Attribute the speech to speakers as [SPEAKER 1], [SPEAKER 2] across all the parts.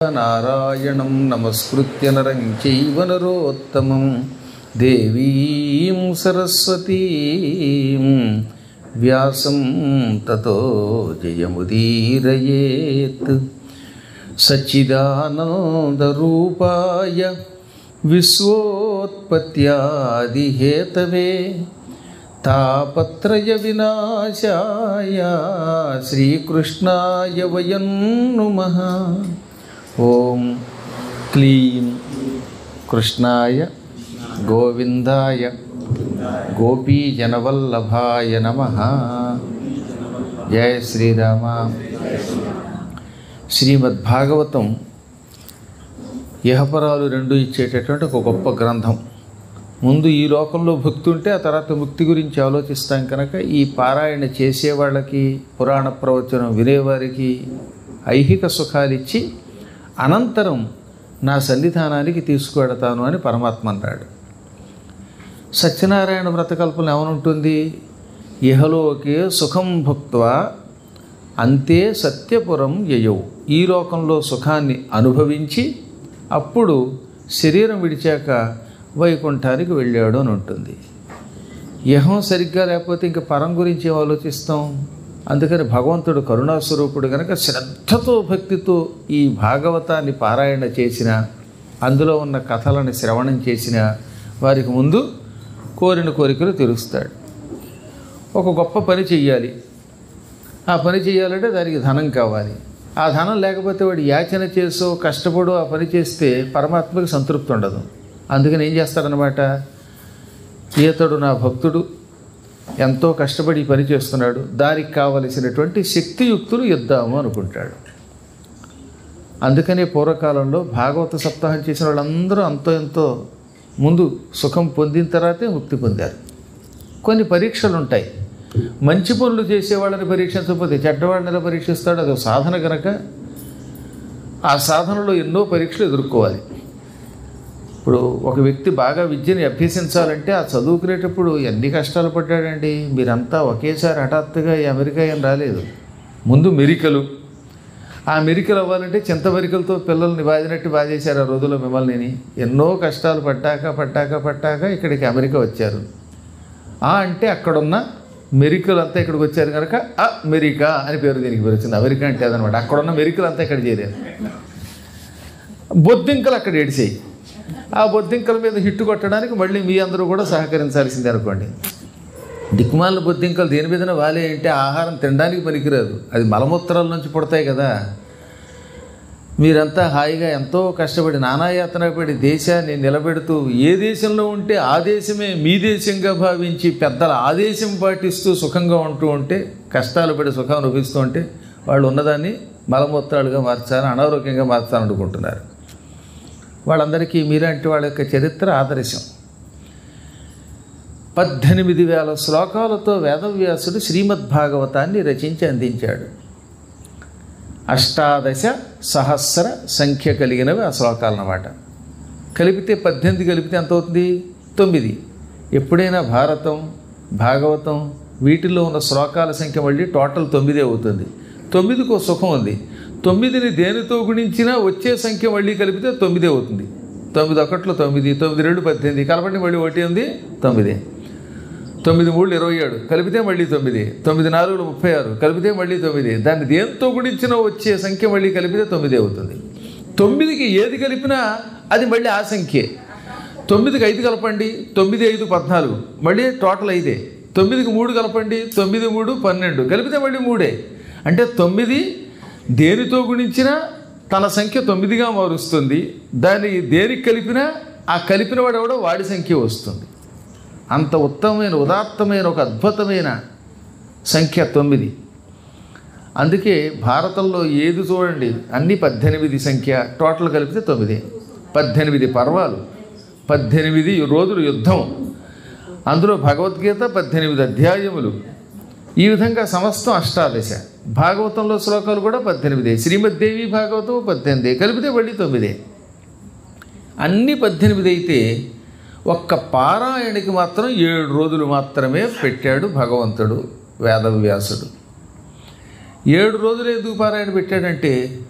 [SPEAKER 1] నారాయణం నమస్కృత్య నరం చైవ నరోత్తమం దేవీం సరస్వతీం వ్యాసం తతో జయముదీరయేత్ సచ్చిదానందరూపాయ విశ్వోత్పత్యాదిహేతవే తాపత్రయ వినాశాయ శ్రీకృష్ణాయ వయం నుమః ఓం క్లీం కృష్ణాయ గోవిందాయ గోపీజనవల్లభాయ నమ జయ శ్రీరామ శ్రీమద్భాగవతం ఇహపరాలు రెండు ఇచ్చేటటువంటి ఒక గొప్ప గ్రంథం ముందు ఈ లోకంలో భక్తి ఉంటే ఆ తర్వాత ముక్తి గురించి ఆలోచిస్తాం కనుక ఈ పారాయణ చేసేవాళ్ళకి పురాణ ప్రవచనం వినేవారికి ఐహిక సుఖాలిచ్చి అనంతరం నా సన్నిధానానికి తీసుకువెడతాను అని పరమాత్మ అన్నాడు సత్యనారాయణ వ్రతకల్పన ఏమనుంటుంది ఇహలోకే సుఖం భుక్త్వా అంతే సత్యపురం యయౌ ఈ లోకంలో సుఖాన్ని అనుభవించి అప్పుడు శరీరం విడిచాక వైకుంఠానికి వెళ్ళాడు అని ఉంటుంది యహం సరిగ్గా లేకపోతే ఇంక పరం గురించి ఏం ఆలోచిస్తాం అందుకని భగవంతుడు కరుణాస్వరూపుడు కనుక శ్రద్ధతో భక్తితో ఈ భాగవతాన్ని పారాయణ చేసిన అందులో ఉన్న కథలను శ్రవణం చేసిన వారికి ముందు కోరిన కోరికలు తీరుస్తాడు ఒక గొప్ప పని చెయ్యాలి ఆ పని చేయాలంటే దానికి ధనం కావాలి ఆ ధనం లేకపోతే వాడు యాచన చేసో కష్టపడు ఆ పని చేస్తే పరమాత్మకి సంతృప్తి ఉండదు అందుకని ఏం చేస్తాడనమాట ఈతడు నా భక్తుడు ఎంతో కష్టపడి ఈ పని చేస్తున్నాడు దానికి కావలసినటువంటి శక్తియుక్తులు ఇద్దాము అనుకుంటాడు అందుకనే పూర్వకాలంలో భాగవత సప్తాహం చేసిన వాళ్ళందరూ అంతో ఎంతో ముందు సుఖం పొందిన తర్వాతే ముక్తి పొందారు కొన్ని పరీక్షలు ఉంటాయి మంచి పనులు చేసేవాళ్ళని పరీక్షించకపోతే చెడ్డవాళ్ళని ఎలా పరీక్షిస్తాడు అది ఒక సాధన కనుక ఆ సాధనలో ఎన్నో పరీక్షలు ఎదుర్కోవాలి ఇప్పుడు ఒక వ్యక్తి బాగా విద్యని అభ్యసించాలంటే ఆ చదువుకునేటప్పుడు ఎన్ని కష్టాలు పడ్డాడండి మీరంతా ఒకేసారి హఠాత్తుగా ఈ అమెరికా ఏం రాలేదు ముందు మెరికలు ఆ మెరికలు అవ్వాలంటే చింత మెరికలతో పిల్లల్ని బాదినట్టు బాధేశారు ఆ రోజుల్లో మిమ్మల్ని ఎన్నో కష్టాలు పడ్డాక పడ్డాక పడ్డాక ఇక్కడికి అమెరికా వచ్చారు ఆ అంటే అక్కడున్న మెరికలు అంతా ఇక్కడికి వచ్చారు కనుక ఆ మెరికా అని పేరు దీనికి పేరు వచ్చింది అమెరికా అంటే అదనమాట అక్కడున్న మెరికలు అంతా ఇక్కడ చేరారు బొద్దింకలు అక్కడ ఏడిసాయి ఆ బొద్దింకల మీద హిట్టు కొట్టడానికి మళ్ళీ మీ అందరూ కూడా సహకరించాల్సిందే అనుకోండి దిక్మాల బొద్దింకలు దేని మీదన వాలే అంటే ఆహారం తినడానికి పనికిరాదు అది మలమూత్రాల నుంచి పుడతాయి కదా మీరంతా హాయిగా ఎంతో కష్టపడి నానాయాతన పడి దేశాన్ని నిలబెడుతూ ఏ దేశంలో ఉంటే ఆ దేశమే మీ దేశంగా భావించి పెద్దల ఆదేశం పాటిస్తూ సుఖంగా ఉంటూ ఉంటే కష్టాలు పడి సుఖం అనుభవిస్తూ ఉంటే వాళ్ళు ఉన్నదాన్ని మలమూత్రాలుగా మార్చాలని అనారోగ్యంగా మార్చాలనుకుంటున్నారు వాళ్ళందరికీ మీలాంటి వాళ్ళ యొక్క చరిత్ర ఆదర్శం పద్దెనిమిది వేల శ్లోకాలతో వేదవ్యాసుడు శ్రీమద్భాగవతాన్ని రచించి అందించాడు అష్టాదశ సహస్ర సంఖ్య కలిగినవి ఆ శ్లోకాలు అన్నమాట కలిపితే పద్దెనిమిది కలిపితే ఎంత అవుతుంది తొమ్మిది ఎప్పుడైనా భారతం భాగవతం వీటిల్లో ఉన్న శ్లోకాల సంఖ్య మళ్ళీ టోటల్ తొమ్మిదే అవుతుంది తొమ్మిదికి ఒక సుఖం ఉంది తొమ్మిదిని దేనితో గుణించినా వచ్చే సంఖ్య మళ్ళీ కలిపితే తొమ్మిదే అవుతుంది తొమ్మిది ఒకట్లో తొమ్మిది తొమ్మిది రెండు పద్దెనిమిది కలపండి మళ్ళీ ఒకటి ఉంది తొమ్మిది తొమ్మిది మూడు ఇరవై ఏడు కలిపితే మళ్ళీ తొమ్మిది తొమ్మిది నాలుగు ముప్పై ఆరు కలిపితే మళ్ళీ తొమ్మిది దాన్ని దేంతో గుణించినా వచ్చే సంఖ్య మళ్ళీ కలిపితే తొమ్మిది అవుతుంది తొమ్మిదికి ఏది కలిపినా అది మళ్ళీ ఆ సంఖ్యే తొమ్మిదికి ఐదు కలపండి తొమ్మిది ఐదు పద్నాలుగు మళ్ళీ టోటల్ ఐదే తొమ్మిదికి మూడు కలపండి తొమ్మిది మూడు పన్నెండు కలిపితే మళ్ళీ మూడే అంటే తొమ్మిది దేనితో గుణించినా తన సంఖ్య తొమ్మిదిగా మారుస్తుంది దాన్ని దేనికి కలిపినా ఆ కలిపిన వాడు ఎవడో వాడి సంఖ్య వస్తుంది అంత ఉత్తమమైన ఉదాత్తమైన ఒక అద్భుతమైన సంఖ్య తొమ్మిది అందుకే భారతంలో ఏది చూడండి అన్ని పద్దెనిమిది సంఖ్య టోటల్ కలిపితే తొమ్మిది పద్దెనిమిది పర్వాలు పద్దెనిమిది రోజులు యుద్ధం అందులో భగవద్గీత పద్దెనిమిది అధ్యాయములు ఈ విధంగా సమస్తం అష్టాదశ భాగవతంలో శ్లోకాలు కూడా పద్దెనిమిదే శ్రీమద్దేవి భాగవతం పద్దెనిమిది కలిపితే మళ్ళీ తొమ్మిదే అన్ని పద్దెనిమిది అయితే ఒక్క పారాయణకి మాత్రం ఏడు రోజులు మాత్రమే పెట్టాడు భగవంతుడు వేదవ్యాసుడు ఏడు రోజులు ఎందుకు పారాయణ పెట్టాడంటే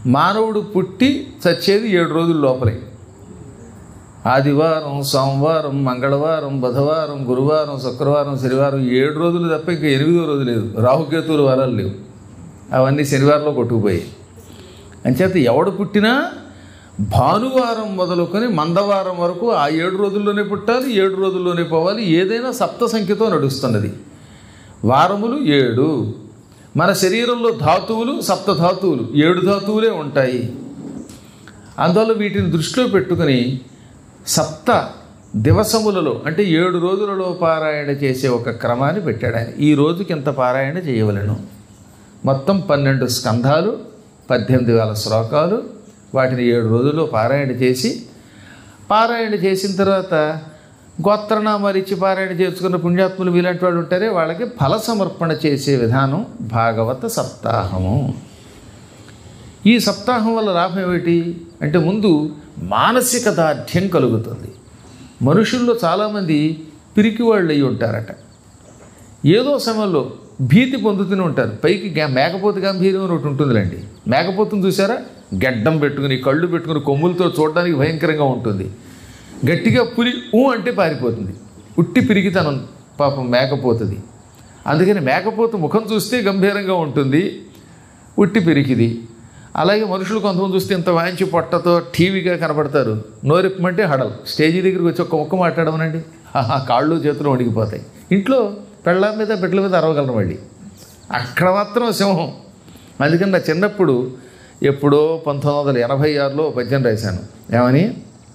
[SPEAKER 1] మానవుడు పుట్టి చచ్చేది ఏడు రోజుల లోపలే ఆదివారం సోమవారం మంగళవారం బుధవారం గురువారం శుక్రవారం శనివారం ఏడు రోజులు తప్ప ఇంకా ఎనిమిదో రోజు లేదు రాహుకేతువుల వారాలు లేవు అవన్నీ శనివారంలో కొట్టుకుపోయాయి అంచేత ఎవడు పుట్టినా భానువారం మొదలుకొని మందవారం వరకు ఆ ఏడు రోజుల్లోనే పుట్టాలి ఏడు రోజుల్లోనే పోవాలి ఏదైనా సప్త సంఖ్యతో నడుస్తున్నది వారములు ఏడు మన శరీరంలో ధాతువులు సప్త ధాతువులు ఏడు ధాతువులే ఉంటాయి అందువల్ల వీటిని దృష్టిలో పెట్టుకుని సప్త దివసములలో అంటే ఏడు రోజులలో పారాయణ చేసే ఒక క్రమాన్ని పెట్టాడు ఆయన ఈ రోజుకి ఇంత పారాయణ చేయవలను మొత్తం పన్నెండు స్కంధాలు పద్దెనిమిది వేల శ్లోకాలు వాటిని ఏడు రోజుల్లో పారాయణ చేసి పారాయణ చేసిన తర్వాత గోత్రనామాలు ఇచ్చి పారాయణ చేసుకున్న పుణ్యాత్ములు వీలాంటి వాళ్ళు ఉంటారే వాళ్ళకి ఫల సమర్పణ చేసే విధానం భాగవత సప్తాహము ఈ సప్తాహం వల్ల లాభం ఏమిటి అంటే ముందు మానసిక దార్ఢ్యం కలుగుతుంది మనుషుల్లో చాలామంది పిరికి వాళ్ళు అయి ఉంటారట ఏదో సమయంలో భీతి పొందుతూనే ఉంటారు పైకి గా- మేకపోతు గంభీరం అని ఒకటి ఉంటుందిలేండి మేకపోతుని చూసారా గడ్డం పెట్టుకుని కళ్ళు పెట్టుకుని కొమ్ములతో చూడడానికి భయంకరంగా ఉంటుంది గట్టిగా పులి ఊ అంటే పారిపోతుంది ఉట్టి పిరిగితనం పాపం మేకపోతుంది అందుకని మేకపోతు ముఖం చూస్తే గంభీరంగా ఉంటుంది ఉట్టి పిరికిది అలాగే మనుషులు కొంతమంది చూస్తే ఇంత వాయించి పొట్టతో టీవీగా కనబడతారు నోరిప్పమంటే హడల్ స్టేజీ దగ్గరికి వచ్చి ఒక్క ముక్క మాట్లాడమనండి ఆహా, కాళ్ళు చేతులు వణికిపోతాయి ఇంట్లో పెళ్ళ మీద బిడ్డల మీద అరవగలరు మళ్ళీ అక్కడ మాత్రం సింహం అందుకని నా చిన్నప్పుడు ఎప్పుడో పంతొమ్మిది వందల ఎనభై ఆరులో పద్యం రాశాను ఏమని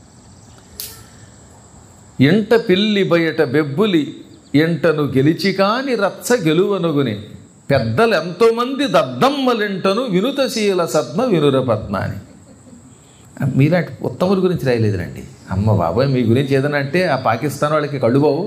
[SPEAKER 1] ఎంట పిల్లి బయట బెబ్బులి ఎంటను గెలిచి కాని రచ్చ గెలువనుగుని పెద్దలు ఎంతోమంది దద్దమ్మలెంటను వినుతశీల సద్మ వినుర పద్మ అని మీలాంటి ఉత్తముల గురించి రాయలేదురండి అమ్మ బాబాయ్ మీ గురించి ఏదైనా అంటే ఆ పాకిస్తాన్ వాళ్ళకి కళ్ళు బావు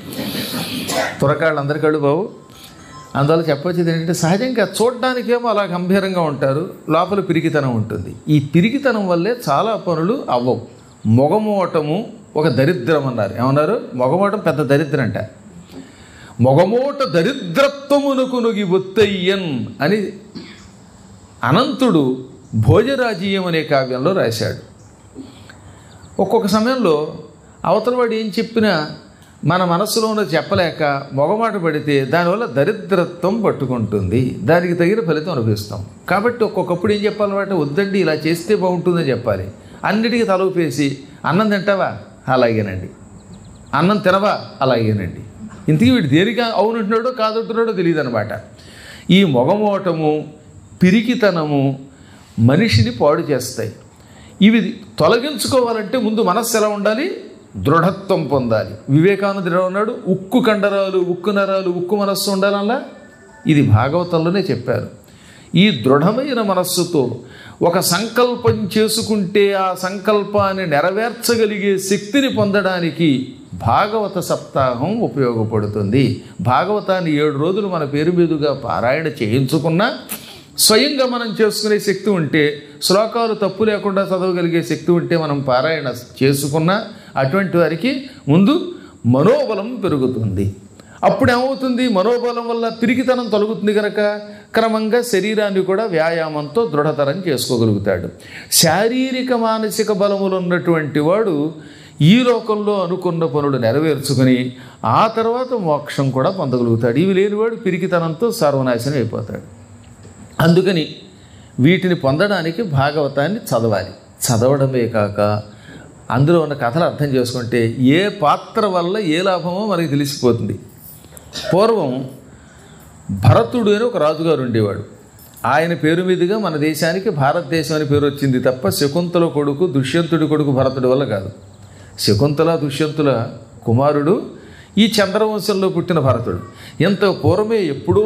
[SPEAKER 1] తురకాళ్ళు అందరి కళ్ళు బావు అందువల్ల చెప్పొచ్చేది ఏంటంటే సహజంగా చూడడానికేమో అలా గంభీరంగా ఉంటారు లోపల పిరికితనం ఉంటుంది ఈ పిరికితనం వల్లే చాలా పనులు అవ్వవు మొగమోటము ఒక దరిద్రం అన్నారు ఏమన్నారు మొగమోటం పెద్ద దరిద్రం అంట మొగమోట దరిద్రత్వమునకు నుగి ఒత్తయ్యన్ అని అనంతుడు భోజరాజీయం అనే కావ్యంలో రాశాడు ఒక్కొక్క సమయంలో అవతల వాడు ఏం చెప్పినా మన మనస్సులో ఉన్నది చెప్పలేక మొగమాట పడితే దానివల్ల దరిద్రత్వం పట్టుకుంటుంది దానికి తగిన ఫలితం అనుభవిస్తాం కాబట్టి ఒక్కొక్కప్పుడు ఏం చెప్పాలన్నమాట వద్దండి ఇలా చేస్తే బాగుంటుందని చెప్పాలి అన్నిటికీ తలూపేసి అన్నం తింటావా అలాగేనండి అన్నం తినవా అలాగేనండి ఇంతకీ వీడు దేనికి అవునంటున్నాడో కాదంటున్నాడో తెలియదు అనమాట ఈ మొగమోటము పిరికితనము మనిషిని పాడు చేస్తాయి ఇవి తొలగించుకోవాలంటే ముందు మనస్సు ఎలా ఉండాలి దృఢత్వం పొందాలి వివేకానందుడు ఎలా ఉన్నాడు ఉక్కు కండరాలు ఉక్కు నరాలు ఉక్కు మనస్సు ఉండాలల్లా ఇది భాగవతంలోనే చెప్పారు ఈ దృఢమైన మనస్సుతో ఒక సంకల్పం చేసుకుంటే ఆ సంకల్పాన్ని నెరవేర్చగలిగే శక్తిని పొందడానికి భాగవత సప్తాహం ఉపయోగపడుతుంది భాగవతాన్ని ఏడు రోజులు మన పేరు మీదుగా పారాయణ చేయించుకున్నా స్వయంగా మనం చేసుకునే శక్తి ఉంటే శ్లోకాలు తప్పు లేకుండా చదవగలిగే శక్తి ఉంటే మనం పారాయణ చేసుకున్నా అటువంటి వారికి ముందు మనోబలం పెరుగుతుంది అప్పుడు ఏమవుతుంది మనోబలం వల్ల పిరికితనం తొలగుతుంది కనుక క్రమంగా శరీరాన్ని కూడా వ్యాయామంతో దృఢతరం చేసుకోగలుగుతాడు శారీరక మానసిక బలములు ఉన్నటువంటి వాడు ఈ లోకంలో అనుకున్న పనులు నెరవేర్చుకుని ఆ తర్వాత మోక్షం కూడా పొందగలుగుతాడు ఇవి లేనివాడు పిరికితనంతో సర్వనాశనం అయిపోతాడు అందుకని వీటిని పొందడానికి భాగవతాన్ని చదవాలి చదవడమే కాక అందులో ఉన్న కథలు అర్థం చేసుకుంటే ఏ పాత్ర వల్ల ఏ లాభమో మనకి తెలిసిపోతుంది పూర్వం భరతుడు అని ఒక రాజుగారు ఉండేవాడు ఆయన పేరు మీదుగా మన దేశానికి భారతదేశం అని పేరు వచ్చింది తప్ప శకుంతల కొడుకు దుష్యంతుడి కొడుకు భరతుడి వల్ల కాదు శకుంతల దుష్యంతుల కుమారుడు ఈ చంద్రవంశంలో పుట్టిన భరతుడు ఎంత పూర్వమే ఎప్పుడో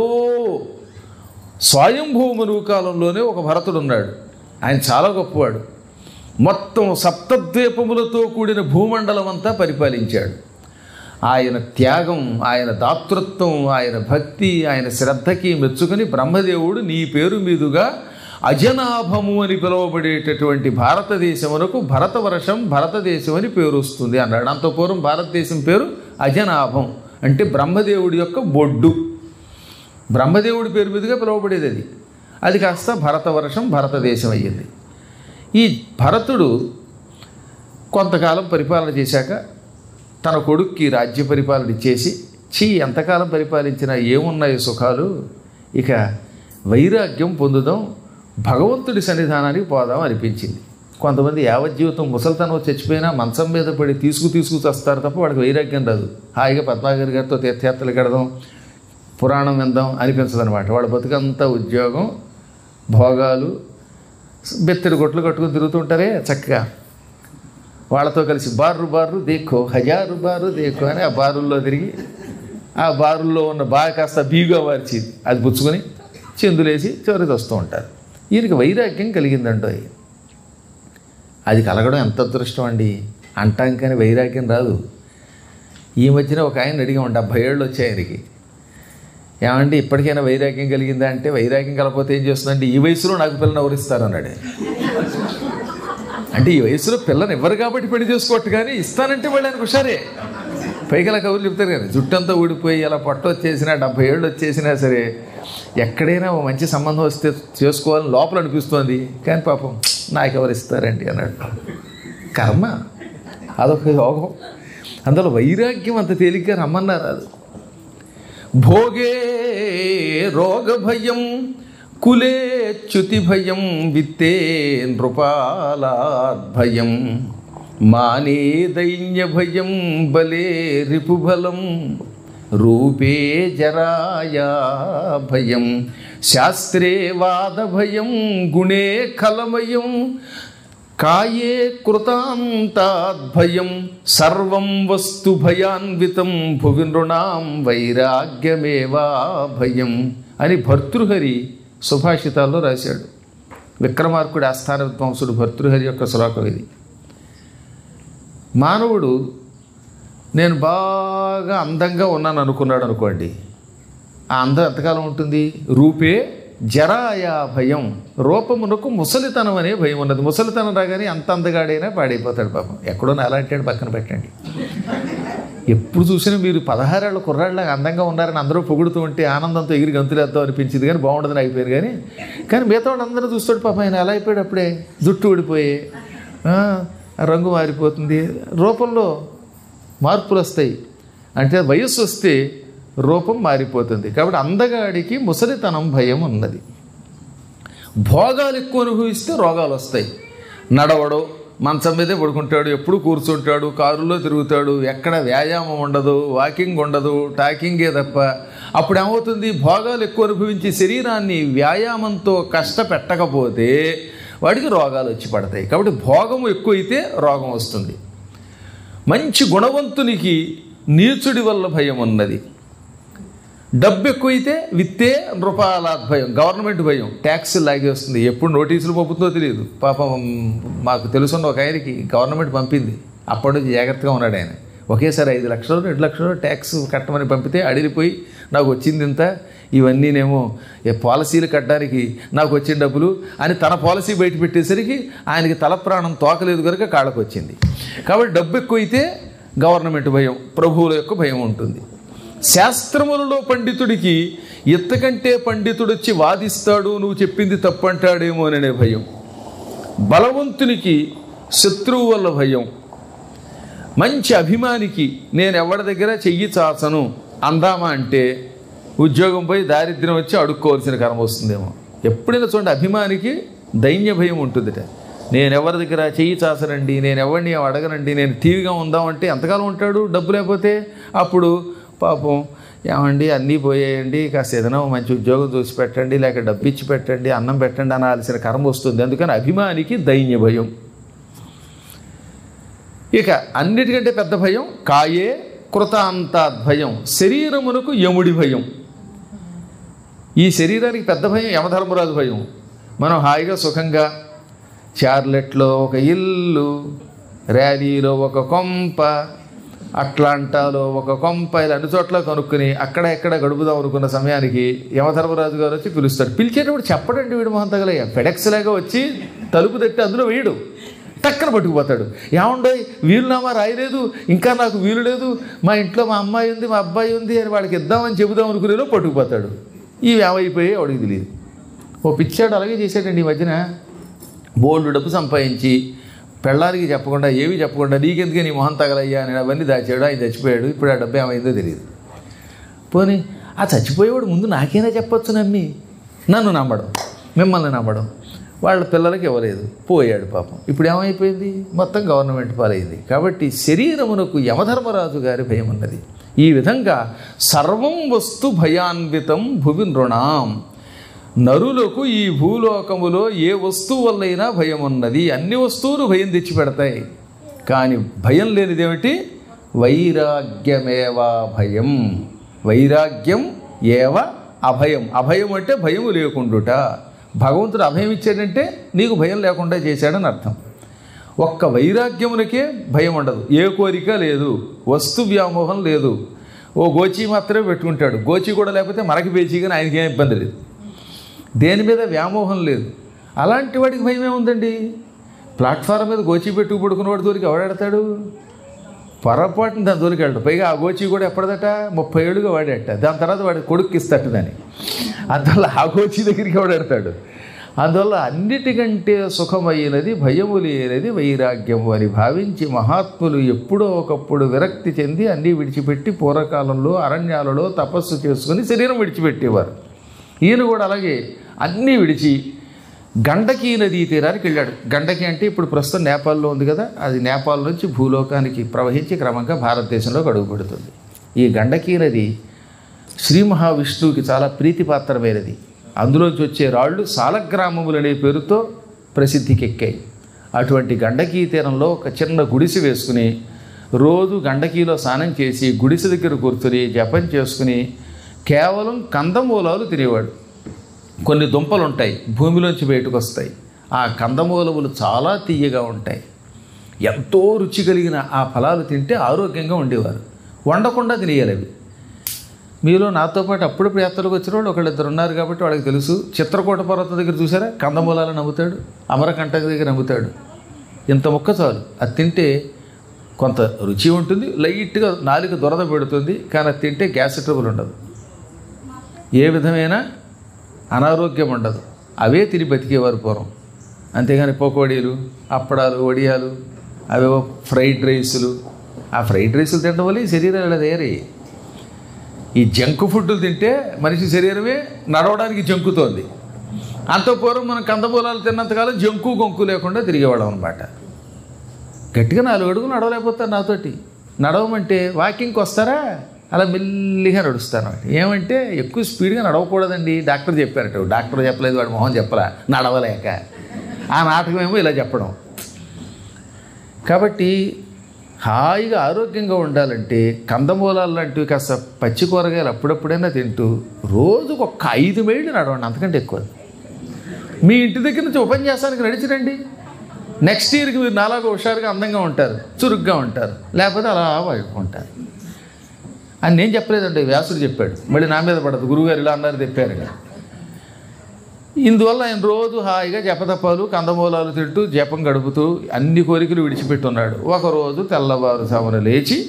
[SPEAKER 1] స్వయంభూమనువు కాలంలోనే ఒక భరతుడు ఉన్నాడు ఆయన చాలా గొప్పవాడు మొత్తం సప్తద్వీపములతో కూడిన భూమండలం అంతా పరిపాలించాడు ఆయన త్యాగం ఆయన దాతృత్వం ఆయన భక్తి ఆయన శ్రద్ధకి మెచ్చుకొని బ్రహ్మదేవుడు నీ పేరు మీదుగా అజనాభము అని పిలువబడేటటువంటి భారతదేశమునకు భరతవర్షం భరతదేశం అని పేరు వస్తుంది అన్నాడు అంత పూర్వం భారతదేశం పేరు అజనాభం అంటే బ్రహ్మదేవుడి యొక్క బొడ్డు బ్రహ్మదేవుడి పేరు మీదుగా పిలువబడేది అది అది కాస్త భరతవర్షం భారతదేశం అయ్యింది ఈ భరతుడు కొంతకాలం పరిపాలన చేశాక తన కొడుక్కి రాజ్య పరిపాలన ఇచ్చేసి చీ ఎంతకాలం పరిపాలించినా ఏమున్నాయి సుఖాలు ఇక వైరాగ్యం పొందుదాం భగవంతుడి సన్నిధానానికి పోదాం అనిపించింది కొంతమంది యావజ్జీవితం ముసలితనం చచ్చిపోయినా మంచం మీద పడి తీసుకు తీసుకు చస్తారు తప్ప వాడికి వైరాగ్యం రాదు హాయిగా పద్మాగర్ గారితో తీర్థయాత్రలు కడదాం పురాణం విందాం అనిపించదు అనమాట వాళ్ళ బతుకంతా ఉద్యోగం భోగాలు బెత్తడి గొట్లు కట్టుకుని తిరుగుతుంటారే చక్కగా వాళ్ళతో కలిసి బార్రు బార్రు దేకో హజారు బారు దేకో అని ఆ బారుల్లో తిరిగి ఆ బారుల్లో ఉన్న బాగా కాస్త బీగా మార్చి అది పుచ్చుకొని చెందులేసి చివరికి వస్తూ ఉంటారు ఈయనకి వైరాగ్యం కలిగిందంటో అది కలగడం ఎంత అదృష్టం అండి అంటాం కానీ వైరాగ్యం రాదు ఈ మధ్యన ఒక ఆయన అడిగాం డెబ్భై ఏళ్ళు వచ్చాయి ఆయనకి ఏమంటే ఇప్పటికైనా వైరాగ్యం కలిగిందా అంటే వైరాగ్యం కలకపోతే ఏం చేస్తుందంటే ఈ వయసులో నాకు పిల్లని ఎవరిస్తారన్నాడు అంటే ఈ వయసులో పిల్లని ఇవ్వరు కాబట్టి పెళ్లి చేసుకోవట్టు కానీ ఇస్తానంటే వాళ్ళు ఆయనకు హుషారే పైకి అలా కబుర్లు చెప్తారు కానీ జుట్టంతా ఊడిపోయి అలా పొట్ట వచ్చేసినా డెబ్బై ఏళ్ళు వచ్చేసినా సరే ఎక్కడైనా ఓ మంచి సంబంధం వస్తే చేసుకోవాలని లోపల అనిపిస్తోంది కానీ పాపం నాకు ఎవరు ఇస్తారండి అన్నాడు కర్మ అదొక యోగం అందులో వైరాగ్యం అంత తేలిగ్గా రమ్మన్నారు అది భోగే రోగ భయం కులే చ్యుతి భయం విత్తే నృపాలాద్భయం మానే దైన్య భయం బలే రిపుబలం రూపే జరాయా భయం శాస్త్రే వాద భయం గుణే కలమయం కాయే కృతాంతాద్భయం సర్వం వస్తు భయాన్వితం భువి నృణాం వైరాగ్యమేవా భయం అని భర్తృహరి సుభాషితాల్లో రాశాడు విక్రమార్కుడి ఆస్థాన విద్వాంసుడు భర్తృహరి యొక్క శ్లోకం ఇది మానవుడు నేను బాగా అందంగా ఉన్నాను అనుకున్నాడు అనుకోండి ఆ అందం ఎంతకాలం ఉంటుంది రూపే జరాయా భయం రూపమునకు ముసలితనం అనే భయం ఉన్నది ముసలితనం రాగానే అంత అందగాడైనా పాడైపోతాడు పాపం ఎక్కడో అలాంటి పక్కన పెట్టండి ఎప్పుడు చూసినా మీరు పదహారేళ్ళ కుర్రాళ్ళగా అందంగా ఉన్నారని అందరూ పొగుడుతూ ఉంటే ఆనందంతో ఎగిరి గంతులేద్దాం అనిపించింది కానీ బాగుండదని అయిపోయారు కానీ కానీ మిగతా వాళ్ళు అందరూ చూస్తాడు పాపం ఆయన ఎలా అయిపోయాడు అప్పుడే జుట్టు ఊడిపోయి ఆ, రంగు మారిపోతుంది రూపంలో మార్పులు వస్తాయి అంటే వయస్సు వస్తే రూపం మారిపోతుంది కాబట్టి అందగాడికి ముసలితనం భయం ఉన్నది భోగాలు ఎక్కువ అనుభవిస్తే రోగాలు వస్తాయి నడవడు మంచం మీదే పడుకుంటాడు ఎప్పుడు కూర్చుంటాడు కారులో తిరుగుతాడు ఎక్కడ వ్యాయామం ఉండదు వాకింగ్ ఉండదు టాకింగే తప్ప అప్పుడు ఏమవుతుంది భోగాలు ఎక్కువ అనుభవించి శరీరాన్ని వ్యాయామంతో కష్టపెట్టకపోతే వాడికి రోగాలు వచ్చి పడతాయి కాబట్టి భోగం ఎక్కువైతే రోగం వస్తుంది మంచి గుణవంతునికి నీచుడి వల్ల భయం ఉన్నది డబ్బు ఎక్కువైతే విత్తే రూపాయల భయం గవర్నమెంట్ భయం ట్యాక్స్ లాగేస్తుంది ఎప్పుడు నోటీసులు పంపుతుందో తెలియదు పాపం మాకు తెలుసున్న ఒక ఆయనకి గవర్నమెంట్ పంపింది అప్పటి నుంచి జాగ్రత్తగా ఉన్నాడు ఆయన ఒకేసారి ఐదు లక్షలు రెండు లక్షలు ట్యాక్స్ కట్టమని పంపితే అడిగిపోయి నాకు వచ్చింది ఇంత ఇవన్నీనేమో ఏ పాలసీలు కట్టడానికి నాకు వచ్చిన డబ్బులు అని తన పాలసీ బయట పెట్టేసరికి ఆయనకి తల ప్రాణం తోకలేదు కనుక కాళ్ళకు వచ్చింది కాబట్టి డబ్బు ఎక్కువైతే గవర్నమెంట్ భయం ప్రభువుల యొక్క భయం ఉంటుంది శాస్త్రములలో పండితుడికి ఎత్తకంటే పండితుడొచ్చి వాదిస్తాడు నువ్వు చెప్పింది తప్పంటాడేమో అనే భయం బలవంతునికి శత్రువు వల్ల భయం మంచి అభిమానికి నేను ఎవరి దగ్గర చెయ్యి చాచను అందామా అంటే ఉద్యోగం పోయి దారిద్ర్యం వచ్చి అడుక్కోవాల్సిన కర్మ వస్తుందేమో ఎప్పుడైనా చూడండి అభిమానికి దైన్య భయం ఉంటుందిట నేను ఎవరి దగ్గర చెయ్యి చాచనండి నేను ఎవరిని అడగనండి నేను టీవీగా ఉందామంటే ఎంతకాలం ఉంటాడు డబ్బు లేకపోతే అప్పుడు పాపం ఏమండి అన్నీ పోయేయండి కాస్త ఏదైనా ఓ మంచి ఉద్యోగం చూసి పెట్టండి లేక డబ్బు ఇచ్చి పెట్టండి అన్నం పెట్టండి అనాల్సిన కర్మ వస్తుంది అందుకని అభిమానికి దైన్య భయం ఇక అన్నిటికంటే పెద్ద భయం కాయే కృతాంతాద్భయం శరీరమునకు యముడి భయం ఈ శరీరానికి పెద్ద భయం యమధర్మరాజు భయం మనం హాయిగా సుఖంగా చార్లెట్లో ఒక ఇల్లు ర్యాలీలో ఒక కొంప అట్లాంటాలో ఒక కొంప ఇలా అన్ని చోట్ల కనుక్కుని అక్కడ ఎక్కడ గడుపుదాం అనుకున్న సమయానికి యమధర్మరాజు గారు వచ్చి పిలుస్తాడు పిలిచేటప్పుడు చెప్పడండి వీడు మొహం తగలయ్య ఫెడెక్స్ లాగా వచ్చి తలుపు తట్టి అందులో వేయడు టక్కన పట్టుకుపోతాడు ఏముండో వీలునామా రాయలేదు ఇంకా నాకు వీలు లేదు మా ఇంట్లో మా అమ్మాయి ఉంది మా అబ్బాయి ఉంది అని వాళ్ళకి ఇద్దామని చెబుదాం అనుకునేలో పట్టుకుపోతాడు ఇవి ఏమైపోయి వాడికి తెలియదు ఓ పిచ్చాడు అలాగే చేశాడండి ఈ మధ్యన బోల్డ్ డబ్బు సంపాదించి పెళ్ళానికి చెప్పకుండా ఏమీ చెప్పకుండా నీకెందుకే నీ మొహం తగలయ్యా అని అవన్నీ దాచాడు ఆయన చచ్చిపోయాడు ఇప్పుడు ఆ డబ్బు ఏమైందో తెలియదు పోనీ ఆ చచ్చిపోయేవాడు ముందు నాకేనా చెప్పొచ్చు నమ్మి నన్ను నమ్మడం మిమ్మల్ని నమ్మడం వాళ్ళ పిల్లలకి ఇవ్వలేదు పోయాడు పాపం ఇప్పుడు ఏమైపోయింది మొత్తం గవర్నమెంట్ పాలైంది కాబట్టి శరీరమునకు యమధర్మరాజు గారి భయం ఉన్నది ఈ విధంగా సర్వం వస్తు భయాన్వితం భువి నృణాం నరులకు ఈ భూలోకములో ఏ వస్తువు వల్లైనా భయం ఉన్నది అన్ని వస్తువులు భయం తెచ్చిపెడతాయి కానీ భయం లేనిదేమిటి వైరాగ్యమేవా భయం వైరాగ్యం ఏవ అభయం అభయం అంటే భయము లేకుండుట భగవంతుడు అభయం ఇచ్చాడంటే నీకు భయం లేకుండా చేశాడని అర్థం ఒక్క వైరాగ్యమునకే భయం ఉండదు ఏ కోరిక లేదు వస్తు వ్యామోహం లేదు ఓ గోచి మాత్రమే పెట్టుకుంటాడు గోచి కూడా లేకపోతే మనకి పేచీగానే ఆయనకి ఏం ఇబ్బంది లేదు దేని మీద వ్యామోహం లేదు అలాంటి వాడికి భయం ఏముందండి ప్లాట్ఫారం మీద గోచి పెట్టుకు పడుకున్నవాడి దూరికి ఎవడాడతాడు పొరపాటున దాని దూరికి వెళ్ళడు పైగా ఆ గోచి కూడా ఎప్పటిదట ముప్పై ఏళ్ళుగా వాడేట దాని తర్వాత వాడి కొడుకు ఇస్తట దాన్ని అందువల్ల ఆ గోచి దగ్గరికి ఎవడాడతాడు అందువల్ల అన్నిటికంటే సుఖమైనది భయము లేనిది వైరాగ్యము అని భావించి మహాత్ములు ఎప్పుడో ఒకప్పుడు విరక్తి చెంది అన్నీ విడిచిపెట్టి పూర్వకాలంలో అరణ్యాలలో తపస్సు చేసుకుని శరీరం విడిచిపెట్టేవారు ఈయన కూడా అలాగే అన్నీ విడిచి గండకీ నదీ తీరానికి వెళ్ళాడు గండకి అంటే ఇప్పుడు ప్రస్తుతం నేపాల్లో ఉంది కదా అది నేపాల్ నుంచి భూలోకానికి ప్రవహించి క్రమంగా భారతదేశంలోకి అడుగుపెడుతుంది ఈ గండకీ నది శ్రీ మహావిష్ణువుకి చాలా ప్రీతిపాత్రమైనది అందులోంచి వచ్చే రాళ్ళు సాలగ్రామములు అనే పేరుతో ప్రసిద్ధికెక్కాయి అటువంటి గండకీ తీరంలో ఒక చిన్న గుడిసె వేసుకుని రోజు గండకీలో స్నానం చేసి గుడిసె దగ్గర కూర్చుని జపం చేసుకుని కేవలం కందమూలాలు తినేవాడు కొన్ని దుంపలు ఉంటాయి భూమిలోంచి బయటకు వస్తాయి ఆ కందమూలములు చాలా తీయగా ఉంటాయి ఎంతో రుచి కలిగిన ఆ ఫలాలు తింటే ఆరోగ్యంగా ఉండేవారు వండకుండా తినేయాలి అవి మీలో నాతో పాటు అప్పుడప్పుడు యాత్రలకు వచ్చిన వాళ్ళు ఒకళ్ళిద్దరు ఉన్నారు కాబట్టి వాళ్ళకి తెలుసు చిత్రకూట పర్వతం దగ్గర చూసారా కందమూలాలను నమ్ముతాడు అమరకంటక దగ్గర నమ్ముతాడు ఇంత ముక్క చాలు అది తింటే కొంత రుచి ఉంటుంది లైట్గా నాలుక దురద పెడుతుంది కానీ అది తింటే గ్యాస్ ట్రబుల్ ఉండదు ఏ విధమైన అనారోగ్యం ఉండదు అవే తిని బతికేవారు పూర్వం అంతేగాని పకోడీలు అప్పడాలు వడియాలు అవేవో ఫ్రైడ్ రైసులు ఆ ఫ్రైడ్ రైసులు తినడం వల్ల ఈ శరీరాలు ఇలా తయారయ్యాయి ఈ జంక్ ఫుడ్లు తింటే మనిషి శరీరమే నడవడానికి జంకుతోంది అంత పూర్వం మనం కందమూలాలు తిన్నంతకాలం జంకు గొంకు లేకుండా తిరిగేవాళ్ళం అనమాట గట్టిగా నాలుగు అడుగులు నడవలేకపోతారు నాతోటి నడవమంటే వాకింగ్కి వస్తారా అలా మెల్లిగా నడుస్తాను ఏమంటే ఎక్కువ స్పీడ్గా నడవకూడదండి డాక్టర్ చెప్పారట డాక్టర్ చెప్పలేదు వాడు మొహం చెప్పరా నడవలేక ఆ నాటకం ఏమో ఇలా చెప్పడం కాబట్టి హాయిగా ఆరోగ్యంగా ఉండాలంటే కందమూలాలు లాంటివి కాస్త పచ్చి కూరగాయలు అప్పుడప్పుడైనా తింటూ రోజుకు ఒక్క ఐదు మైళ్ళు నడవండి అంతకంటే ఎక్కువ మీ ఇంటి దగ్గర నుంచి ఉపన్యాసానికి నడిచిరండి నెక్స్ట్ ఇయర్కి మీరు నాలాగా హుషారుగా అందంగా ఉంటారు చురుగ్గా ఉంటారు లేకపోతే అలా వైపుకుంటారు అని నేను చెప్పలేదండి వ్యాసుడు చెప్పాడు మళ్ళీ నా మీద పడదు గురువుగారు ఇలా అన్నారు చెప్పారు ఇందువల్ల ఆయన రోజు హాయిగా జపతపాలు కందమూలాలు తింటూ జపం గడుపుతూ అన్ని కోరికలు విడిచిపెట్టున్నాడు ఒకరోజు తెల్లవారుజామున లేచి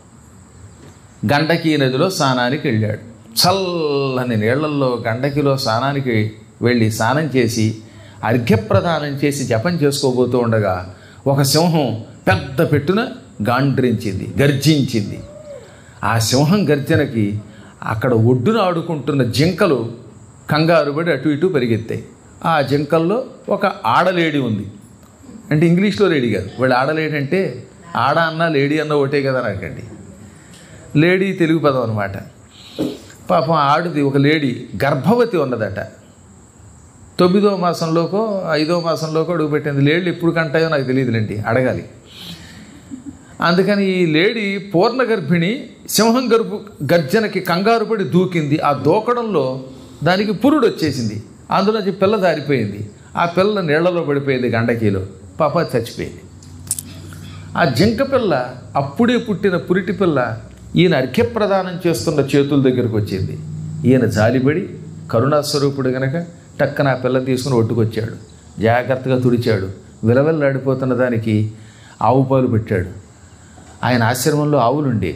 [SPEAKER 1] గండకీ నదిలో స్నానానికి వెళ్ళాడు చల్లని నీళ్లలో గండకిలో స్నానానికి వెళ్ళి స్నానం చేసి అర్ఘ్యప్రదానం చేసి జపం చేసుకోబోతూ ఉండగా ఒక సింహం పెద్ద పెట్టున గాండ్రించింది గర్జించింది ఆ సింహం గర్జనకి అక్కడ ఒడ్డున ఆడుకుంటున్న జింకలు కంగారుపడి అటు ఇటు పరిగెత్తాయి ఆ జింకల్లో ఒక ఆడలేడి ఉంది అంటే ఇంగ్లీష్లో లేడీ కాదు వాళ్ళు ఆడలేడి అంటే ఆడ అన్న లేడీ అన్న ఒకటే కదా నాకండి లేడీ తెలుగు పదం అనమాట పాపం ఆడుది ఒక లేడీ గర్భవతి ఉన్నదట తొమ్మిదో మాసంలోకో ఐదో మాసంలోకో అడుగుపెట్టింది లేడీలు ఎప్పుడు కంటాయో నాకు తెలియదులేండి అడగాలి అందుకని ఈ లేడీ పూర్ణ గర్భిణి సింహం గర్భు గర్జనకి కంగారు పడి దూకింది ఆ దూకడంలో దానికి పురుడు వచ్చేసింది అందులో నుంచి పిల్ల దారిపోయింది ఆ పిల్ల నీళ్లలో పడిపోయింది గండకీలో పాప చచ్చిపోయింది ఆ జింక పిల్ల అప్పుడే పుట్టిన పురిటి పిల్ల ఈయన అర్ఘ్యప్రదానం చేస్తున్న చేతుల దగ్గరకు వచ్చింది ఈయన జాలిపడి కరుణాస్వరూపుడు గనక టక్కన ఆ పిల్లని తీసుకుని ఒట్టుకొచ్చాడు జాగ్రత్తగా తుడిచాడు విలవిల్లాడిపోతున్న దానికి ఆవు పాలు పెట్టాడు ఆయన ఆశ్రమంలో ఆవులుండే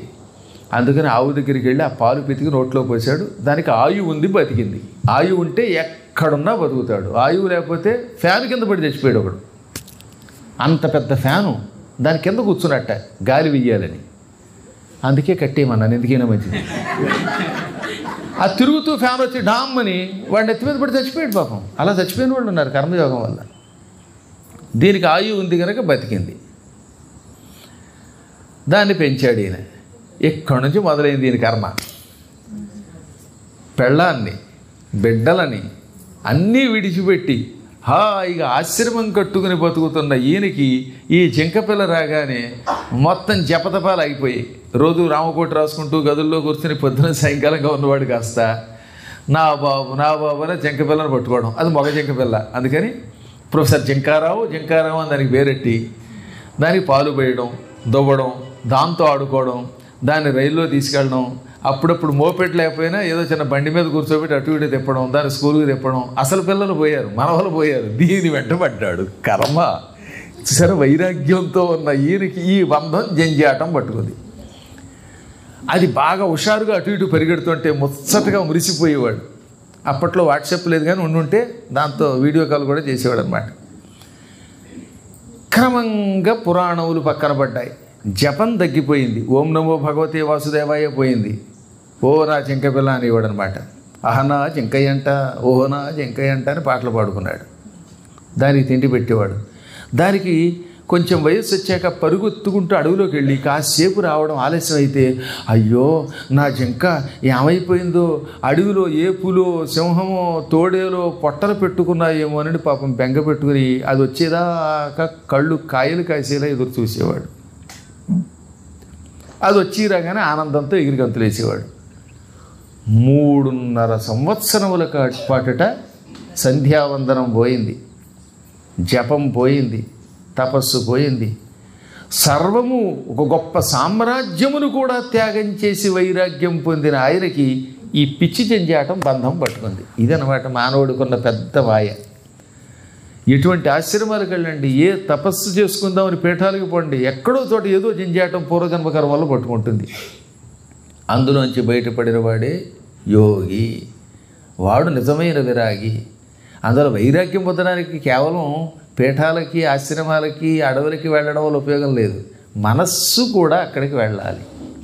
[SPEAKER 1] అందుకని ఆవు దగ్గరికి వెళ్ళి ఆ పాలు పితికి నోట్లో పోసాడు దానికి ఆయు ఉంది బతికింది ఆయు ఉంటే ఎక్కడ ఎక్కడున్నా బతుకుతాడు ఆయువు లేకపోతే ఫ్యాన్ కింద పడి చచ్చిపోయాడు ఒకడు అంత పెద్ద ఫ్యాను దాని కింద కూర్చున్నట్ట గాలి వెయ్యాలని అందుకే కట్టేయమన్నాను ఎందుకైనా మంచిది ఆ తిరుగుతూ ఫ్యాన్ వచ్చి డామ్ అని వాడిని ఎత్తి మీద పడి చచ్చిపోయాడు పాపం అలా చచ్చిపోయిన వాళ్ళు ఉన్నారు కర్మయోగం వల్ల దీనికి ఆయువు ఉంది కనుక బతికింది దాన్ని పెంచాడు ఈయన ఇక్కడి నుంచి మొదలైంది దీని కర్మ పెళ్ళాన్ని బిడ్డలని అన్నీ విడిచిపెట్టి హాయిగా ఆశ్రమం కట్టుకుని బతుకుతున్న ఈయనకి ఈ జింకపిల్ల రాగానే మొత్తం జపతపాలు అయిపోయి రోజు రామకోటి రాసుకుంటూ గదుల్లో కూర్చుని పొద్దున సాయంకాలంగా ఉన్నవాడు కాస్త నా బాబు నా బాబు అని జింకపిల్లని పట్టుకోవడం అది మగ జింకపిల్ల అందుకని ప్రొఫెసర్ జింకారావు జింకారావు అని దానికి పేరెట్టి దానికి పాలు పోయడం దువ్వడం దాంతో ఆడుకోవడం దాన్ని రైల్లో తీసుకెళ్ళడం అప్పుడప్పుడు మోపెట్ లేకపోయినా ఏదో చిన్న బండి మీద కూర్చోబెట్టి అటు ఇటు తిప్పడం దాన్ని స్కూల్కి తిప్పడం అసలు పిల్లలు పోయారు మనవలు పోయారు దీని వెంట పడ్డాడు కర్మ సరే వైరాగ్యంతో ఉన్న ఈయనకి ఈ బంధం జంజాటం పట్టుకుంది అది బాగా హుషారుగా అటు ఇటు పరిగెడుతుంటే ముచ్చటగా మురిసిపోయేవాడు అప్పట్లో వాట్సాప్ లేదు కానీ ఉండుంటే దాంతో వీడియో కాల్ కూడా చేసేవాడు అనమాట క్రమంగా పురాణములు పక్కన పడ్డాయి జపం తగ్గిపోయింది ఓం నమో భగవతే వాసుదేవాయ పోయింది ఓ నా జింకపిల్ల అనేవాడు అనమాట అహనా జింకయ్యంట ఓహనా జింకయ్యంట అని పాటలు పాడుకున్నాడు దానికి తిండి పెట్టేవాడు దానికి కొంచెం వయస్సు వచ్చాక పరుగుత్తుకుంటూ అడవిలోకి వెళ్ళి కాసేపు రావడం ఆలస్యం అయితే అయ్యో నా జింక ఏమైపోయిందో అడవిలో ఏపులో సింహమో తోడేలో పొట్టలు పెట్టుకున్నాయేమో అని పాపం బెంగ పెట్టుకుని అది వచ్చేదాకా కళ్ళు కాయలు కాసేలా ఎదురు చూసేవాడు అది వచ్చి రాగానే ఆనందంతో ఎగిరి గంతులు వేసేవాడు మూడున్నర సంవత్సరముల కా- పాటుట సంధ్యావందనం పోయింది జపం పోయింది తపస్సు పోయింది సర్వము ఒక గొప్ప సామ్రాజ్యమును కూడా త్యాగం చేసి వైరాగ్యం పొందిన ఆయనకి ఈ పిచ్చి జంజాటం బంధం పట్టుకుంది ఇదనమాట మానవుడికున్న పెద్ద వాయ ఎటువంటి ఆశ్రమాలకు వెళ్ళండి ఏ తపస్సు చేసుకుందామని పీఠాలకు పోండి ఎక్కడో చోట ఏదో జంజాటం పూర్వజన్మ కర్మల్లో పట్టుకుంటుంది అందులోంచి బయటపడిన వాడే యోగి వాడు నిజమైన విరాగి అందులో వైరాగ్యం పొందడానికి కేవలం పీఠాలకి ఆశ్రమాలకి అడవులకి వెళ్ళడం వల్ల ఉపయోగం లేదు మనస్సు కూడా అక్కడికి వెళ్ళాలి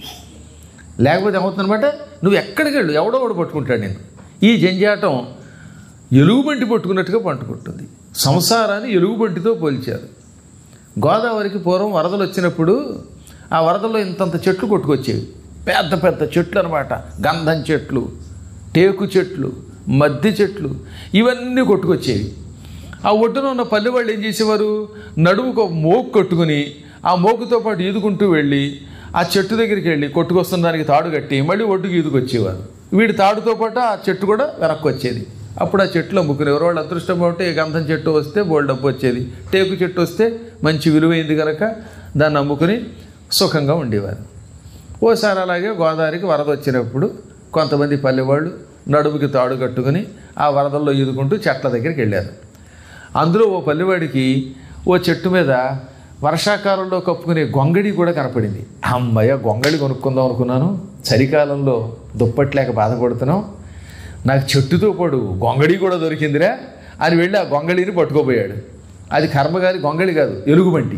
[SPEAKER 1] లేకపోతే ఏమవుతుందన్నమాట నువ్వు ఎక్కడికి వెళ్ళు ఎవడో ఒకడు పట్టుకుంటాడు నేను ఈ జంజాటం ఎలుగుబంటి పట్టుకున్నట్టుగా పట్టుకుంటుంది సంసారాన్ని ఎలుగుబంటితో పోల్చారు గోదావరికి పూర్వం వరదలు వచ్చినప్పుడు ఆ వరదల్లో ఇంతంత చెట్లు కొట్టుకొచ్చేవి పెద్ద పెద్ద చెట్లు అనమాట గంధం చెట్లు టేకు చెట్లు మద్ది చెట్లు ఇవన్నీ కొట్టుకొచ్చేవి ఆ ఒడ్డున ఉన్న పల్లె వాళ్ళు ఏం చేసేవారు నడుముకు ఒక మోకు కట్టుకుని ఆ మోకుతో పాటు ఈదుకుంటూ వెళ్ళి ఆ చెట్టు దగ్గరికి వెళ్ళి కొట్టుకొస్తున్న దానికి తాడు కట్టి మళ్ళీ ఒడ్డుకి ఈదుకొచ్చేవారు వీడి తాడుతో పాటు ఆ చెట్టు కూడా వెనక్కి వచ్చేది అప్పుడు ఆ చెట్లు అమ్ముకునేవారు వాళ్ళు అదృష్టం ఉంటే గంధం చెట్టు వస్తే బోల్డ్ డబ్బు వచ్చేది టేకు చెట్టు వస్తే మంచి విలువైంది కనుక దాన్ని అమ్ముకుని సుఖంగా ఉండేవారు ఓసారి అలాగే గోదావరికి వరద వచ్చినప్పుడు కొంతమంది పల్లెవాళ్ళు నడుముకి తాడు కట్టుకుని ఆ వరదల్లో ఈదుకుంటూ చెట్ల దగ్గరికి వెళ్ళారు అందులో ఓ పల్లెవాడికి ఓ చెట్టు మీద వర్షాకాలంలో కప్పుకునే గొంగడి కూడా కనపడింది అమ్మయ్య గొంగడి కొనుక్కుందాం అనుకున్నాను చలికాలంలో దుప్పట్లేక బాధపడుతున్నాం నాకు చెట్టుతో పాటు గొంగడి కూడా దొరికిందిరా అని వెళ్ళి ఆ గొంగళిని పట్టుకోపోయాడు అది కర్మగారి గొంగళి కాదు ఎలుగుబంటి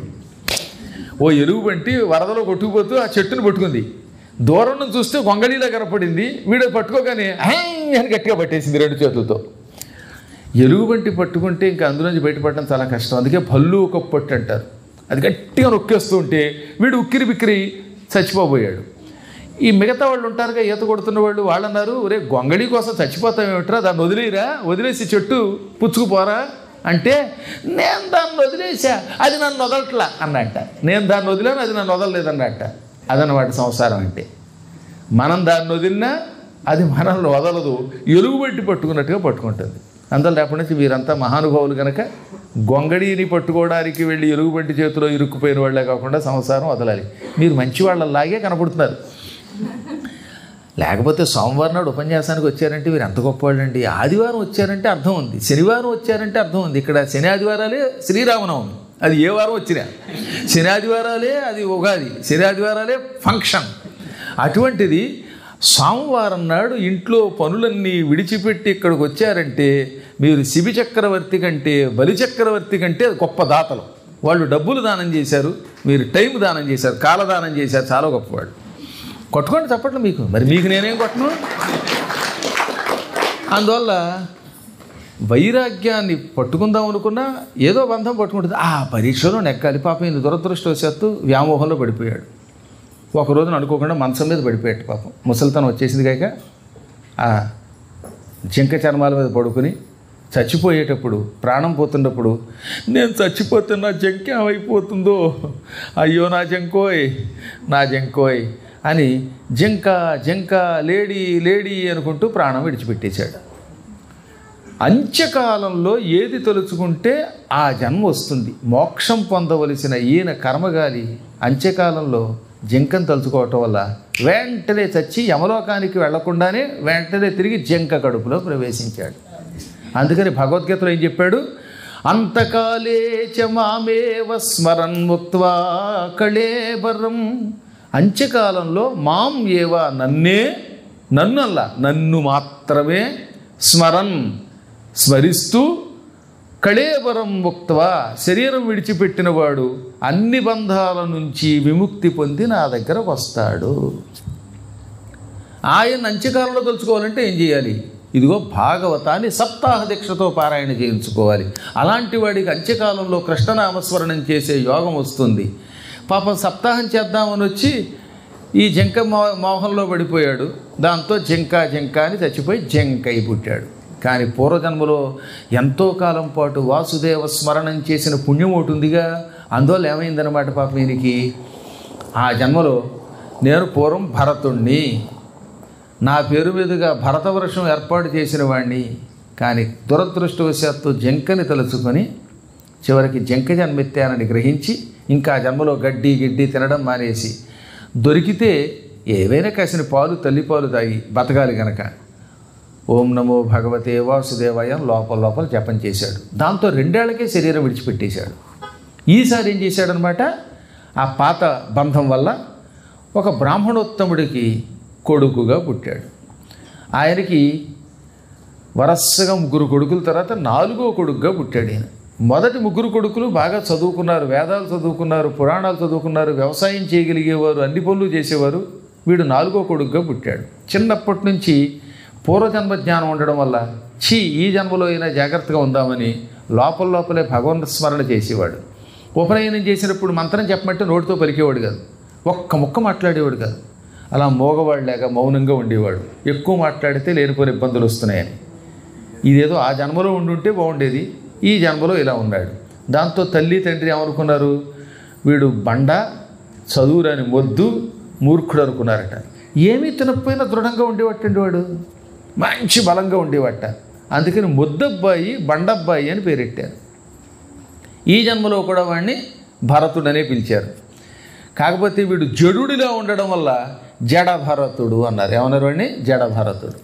[SPEAKER 1] ఓ ఎలుగుబంటి వరదలో కొట్టుకుపోతూ ఆ చెట్టును పట్టుకుంది దూరం నుంచి చూస్తే గొంగళిలా కనపడింది వీడు పట్టుకోగానే "హై" అని గట్టిగా పట్టేసింది రెండు చేతులతో ఎలుగుబంటి పట్టుకుంటే ఇంకా అందులోంచి బయటపడడం చాలా కష్టం అందుకే భల్లు ఒక పట్టు అంటారు అది గట్టిగా నొక్కేస్తూ ఉంటే వీడు ఉక్కిరి బిక్కిరి చచ్చిపోబోయాడు ఈ మిగతా వాళ్ళు ఉంటారుగా ఈత కొడుతున్న వాళ్ళు వాళ్ళు అన్నారు ఒరే గొంగళి కోసం చచ్చిపోతామేమిట్రా దాన్ని వదిలేయరా వదిలేసి చెట్టు పుచ్చుకుపోరా అంటే నేను దాన్ని వదిలేసా అది నన్ను వదలట్లా అన్నట్ట నేను దాన్ని వదిలాను అది నన్ను వదలలేదన్నట్ట అదనమాట సంసారం అంటే మనం దాన్ని వదిలినా అది మనల్ని వదలదు ఎలుగుబెట్టి పట్టుకున్నట్టుగా పట్టుకుంటుంది అందులో రేపటి నుంచి వీరంతా మహానుభావులు కనుక గొంగడిని పట్టుకోవడానికి వెళ్ళి ఎలుగుబంటి చేతిలో ఇరుక్కుపోయిన వాళ్ళే కాకుండా సంసారం వదలాలి మీరు మంచి వాళ్ళలాగే కనపడుతున్నారు లేకపోతే సోమవారం నాడు ఉపన్యాసానికి వచ్చారంటే వీరు ఎంత గొప్పవాళ్ళండి ఆదివారం వచ్చారంటే అర్థం ఉంది శనివారం వచ్చారంటే అర్థం ఉంది ఇక్కడ శని ఆదివారాలే శ్రీరామనవమి అది ఏ వారం వచ్చినా శని ఆదివారాలే అది ఉగాది శని ఆదివారాలే ఫంక్షన్ అటువంటిది సోమవారం నాడు ఇంట్లో పనులన్నీ విడిచిపెట్టి ఇక్కడికి వచ్చారంటే మీరు శిబి చక్రవర్తి కంటే బలి చక్రవర్తి కంటే గొప్ప దాతలు వాళ్ళు డబ్బులు దానం చేశారు మీరు టైం దానం చేశారు కాలదానం చేశారు చాలా గొప్పవాళ్ళు కొట్టుకోండి తప్పట్లు మీకు మరి మీకు నేనేం కొట్టను అందువల్ల వైరాగ్యాన్ని పట్టుకుందాం అనుకున్నా ఏదో బంధం పట్టుకుంటుంది ఆ పరీక్షలో నెక్కాలి పాపం ఈయన దురదృష్టవశాత్తు వ్యామోహంలో పడిపోయాడు ఒక రోజున అనుకోకుండా మంచం మీద పడిపోయాడు పాపం ముసలితనం వచ్చేసింది కాక ఆ జింక చర్మాల మీద పడుకుని చచ్చిపోయేటప్పుడు ప్రాణం పోతున్నప్పుడు నేను చచ్చిపోతున్నా జంక ఏమైపోతుందో అయ్యో నా జంకోయ్ నా జంకోయ్ అని జింక జింక లేడీ లేడీ అనుకుంటూ ప్రాణం విడిచిపెట్టేశాడు అంత్యకాలంలో ఏది తలుచుకుంటే ఆ జన్మ వస్తుంది మోక్షం పొందవలసిన ఈయన కర్మగాలి అంత్యకాలంలో జింకను తలుచుకోవటం వల్ల వెంటనే చచ్చి యమలోకానికి వెళ్లకుండానే వెంటనే తిరిగి జింక కడుపులో ప్రవేశించాడు అందుకని భగవద్గీతలో ఏం చెప్పాడు అంతకాలే చ మామేవ స్మరన్ ముక్త్వా కళేబరం అంత్యకాలంలో మాం ఏవ నన్నే నన్ను అల్ల నన్ను మాత్రమే స్మరన్ స్మరిస్తూ కళేబరం ముక్తవా శరీరం విడిచిపెట్టిన వాడు అన్ని బంధాల నుంచి విముక్తి పొంది నా దగ్గరకు వస్తాడు ఆయన అంత్యకాలంలో తలుచుకోవాలంటే ఏం చేయాలి ఇదిగో భాగవతాన్ని సప్తాహ దీక్షతో పారాయణ చేయించుకోవాలి అలాంటి వాడికి అంత్యకాలంలో కృష్ణనామస్మరణం చేసే యోగం వస్తుంది పాపం సప్తాహం చేద్దామని వచ్చి ఈ జింక మో మోహంలో పడిపోయాడు దాంతో జింక జింక అని చచ్చిపోయి జంకై పుట్టాడు కానీ పూర్వజన్మలో ఎంతో కాలం పాటు వాసుదేవ స్మరణం చేసిన పుణ్యం ఒకటి ఉందిగా అందువల్ల ఏమైందనమాట పాపం ఈయనకి ఆ జన్మలో నేను పూర్వం భరతుణ్ణి నా పేరు మీదుగా భరతవర్షం ఏర్పాటు చేసిన వాడిని కానీ దురదృష్టవశాత్తు జంకని తలుచుకొని చివరికి జంక జన్మెత్తానని గ్రహించి ఇంకా ఆ జన్మలో గడ్డి గిడ్డి తినడం మానేసి దొరికితే ఏవైనా కాసిన పాలు తల్లిపాలు తాగి బతకాలి గనక ఓం నమో భగవతే వాసుదేవాయ అని లోపల లోపల జపం చేశాడు దాంతో రెండేళ్లకే శరీరం విడిచిపెట్టేశాడు ఈసారి ఏం చేశాడనమాట ఆ పాత బంధం వల్ల ఒక బ్రాహ్మణోత్తముడికి కొడుకుగా పుట్టాడు ఆయనకి వరసగా ముగ్గురు కొడుకుల తర్వాత నాలుగో కొడుకుగా పుట్టాడు ఈయన మొదటి ముగ్గురు కొడుకులు బాగా చదువుకున్నారు వేదాలు చదువుకున్నారు పురాణాలు చదువుకున్నారు వ్యవసాయం చేయగలిగేవారు అన్ని పనులు చేసేవారు వీడు నాలుగో కొడుకుగా పుట్టాడు చిన్నప్పటి నుంచి పూర్వజన్మ జ్ఞానం ఉండడం వల్ల ఛీ ఈ జన్మలో అయినా జాగ్రత్తగా ఉందామని లోపల లోపలే భగవంత్ స్మరణ చేసేవాడు ఉపనయనం చేసినప్పుడు మంత్రం చెప్పమంటే నోటితో పలికేవాడు కాదు ఒక్క ముక్క మాట్లాడేవాడు కాదు అలా మోగవాళ్ళలాక మౌనంగా ఉండేవాడు ఎక్కువ మాట్లాడితే లేనిపోని ఇబ్బందులు వస్తున్నాయని ఇదేదో ఆ జన్మలో ఉండుంటే బాగుండేది ఈ జన్మలో ఇలా ఉన్నాడు దాంతో తల్లి తండ్రి ఏమనుకున్నారు వీడు బండ చదువురాని మొద్దు మూర్ఖుడు అనుకున్నారట ఏమీ తినకపోయినా దృఢంగా ఉండేవట్టండి వాడు మంచి బలంగా ఉండేవట అందుకని ముద్దబ్బాయి బండబ్బాయి అని పేరెట్టారు ఈ జన్మలో కూడా వాడిని భరతుడనే పిలిచారు కాకపోతే వీడు జడుడిలా ఉండడం వల్ల జడ భరతుడు అన్నారు ఏమన్నారు వాడిని జడ భరతుడు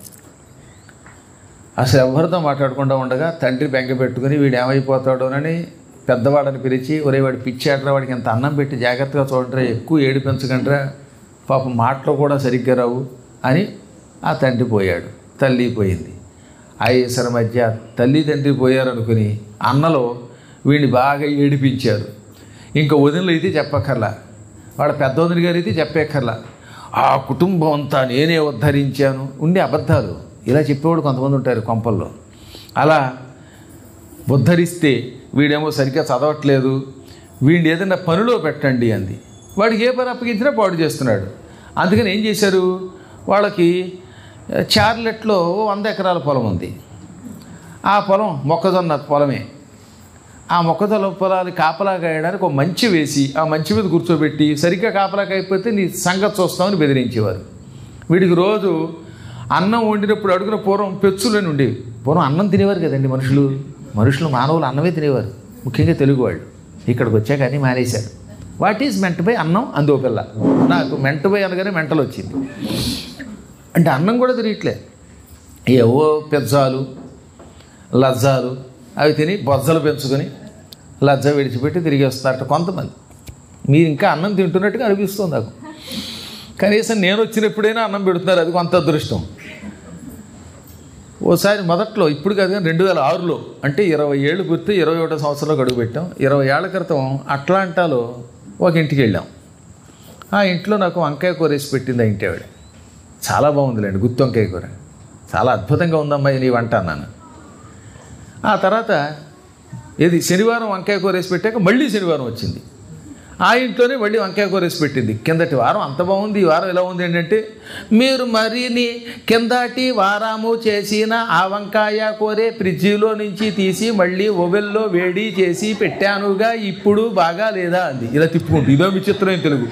[SPEAKER 1] అసలు ఎవరితో మాట్లాడకుండా ఉండగా తండ్రి బెంగ పెట్టుకుని వీడు ఏమైపోతాడోనని పెద్దవాడని పిలిచి ఒరే వాడు పిచ్చాడరా వాడికి ఎంత అన్నం పెట్టి జాగ్రత్తగా చూడరా ఎక్కువ ఏడిపించకండ్రా పాపం మాటలు కూడా సరిగ్గా రావు అని ఆ తండ్రి పోయాడు తల్లి పోయింది ఐఎస్ఆర్ మధ్య తల్లి తండ్రి పోయారనుకుని అన్నలో వీడిని బాగా ఏడిపించారు ఇంకా వదినలు అయితే చెప్పక్కర్లా వాళ్ళ పెద్ద వదిన గారు అయితే చెప్పక్కర్లా ఆ కుటుంబం అంతా నేనే ఉద్ధరించాను ఉండే అబద్ధాలు ఇలా చెప్పేవాడు కొంతమంది ఉంటారు కొంపల్లో అలా ఉద్ధరిస్తే వీడేమో సరిగ్గా చదవట్లేదు వీడిని ఏదైనా పనిలో పెట్టండి అంది వాడికి ఏ పని అప్పగించినా పాడు చేస్తున్నాడు అందుకని ఏం చేశారు వాళ్ళకి చార్లెట్లో వంద ఎకరాల పొలం ఉంది ఆ పొలం మొక్కజొన్న పొలమే ఆ మొక్కజొన్న పొలాలు కాపలా కాయడానికి ఒక మంచి వేసి ఆ మంచి మీద కూర్చోబెట్టి సరిగ్గా కాపలా కాయకపోతే నీ సంగతి చూస్తామని బెదిరించేవారు వీడికి రోజు అన్నం వండినప్పుడు అడుగున పూర్వం పెచ్చులని ఉండేవి పూర్వం అన్నం తినేవారు కదండి మనుషులు మనుషులు మానవులు అన్నమే తినేవారు ముఖ్యంగా తెలుగు వాళ్ళు ఇక్కడికి వచ్చాక అన్నీ మానేశారు వాట్ ఈజ్ మెంట్ బై అన్నం అందో పిల్ల నాకు మెంట్ బై అనగానే మెంటలు వచ్చింది అంటే అన్నం కూడా తినట్లే ఏవో పెజ్జాలు లజ్జాలు అవి తిని బొజ్జలు పెంచుకొని లజ్జ విడిచిపెట్టి తిరిగి వస్తారట కొంతమంది మీరు ఇంకా అన్నం తింటున్నట్టుగా అనిపిస్తుంది నాకు కనీసం నేను వచ్చినప్పుడైనా అన్నం పెడుతున్నారు అది కొంత అదృష్టం ఓసారి మొదట్లో ఇప్పుడు కాదు కానీ రెండు వేల ఆరులో అంటే ఇరవై ఏళ్ళు గుర్తు ఇరవై ఒకటో సంవత్సరంలో గడువు పెట్టాం ఇరవై ఏళ్ల క్రితం అట్లాంటాలో ఒక ఇంటికి వెళ్ళాం ఆ ఇంట్లో నాకు వంకాయ కూర వేసి పెట్టింది ఆ ఇంటి ఆవిడ చాలా బాగుందిలేండి గుత్తి వంకాయ కూర చాలా అద్భుతంగా ఉందమ్మా నీ వంట అన్నాను ఆ తర్వాత ఏది శనివారం వంకాయ కూర వేసి పెట్టాక మళ్ళీ శనివారం వచ్చింది ఆ ఇంట్లోనే మళ్ళీ వంకాయ కూర వేసి పెట్టింది కిందటి వారం అంత బాగుంది ఈ వారం ఎలా ఉంది ఏంటంటే మీరు మరిని కిందటి వారము చేసిన ఆ వంకాయ కూరే ఫ్రిడ్జిలో నుంచి తీసి మళ్ళీ ఓవెల్లో వేడి చేసి పెట్టానుగా ఇప్పుడు బాగా లేదా అంది ఇలా తిప్పుకుంటూ ఇదో విచిత్రమైన తెలుగు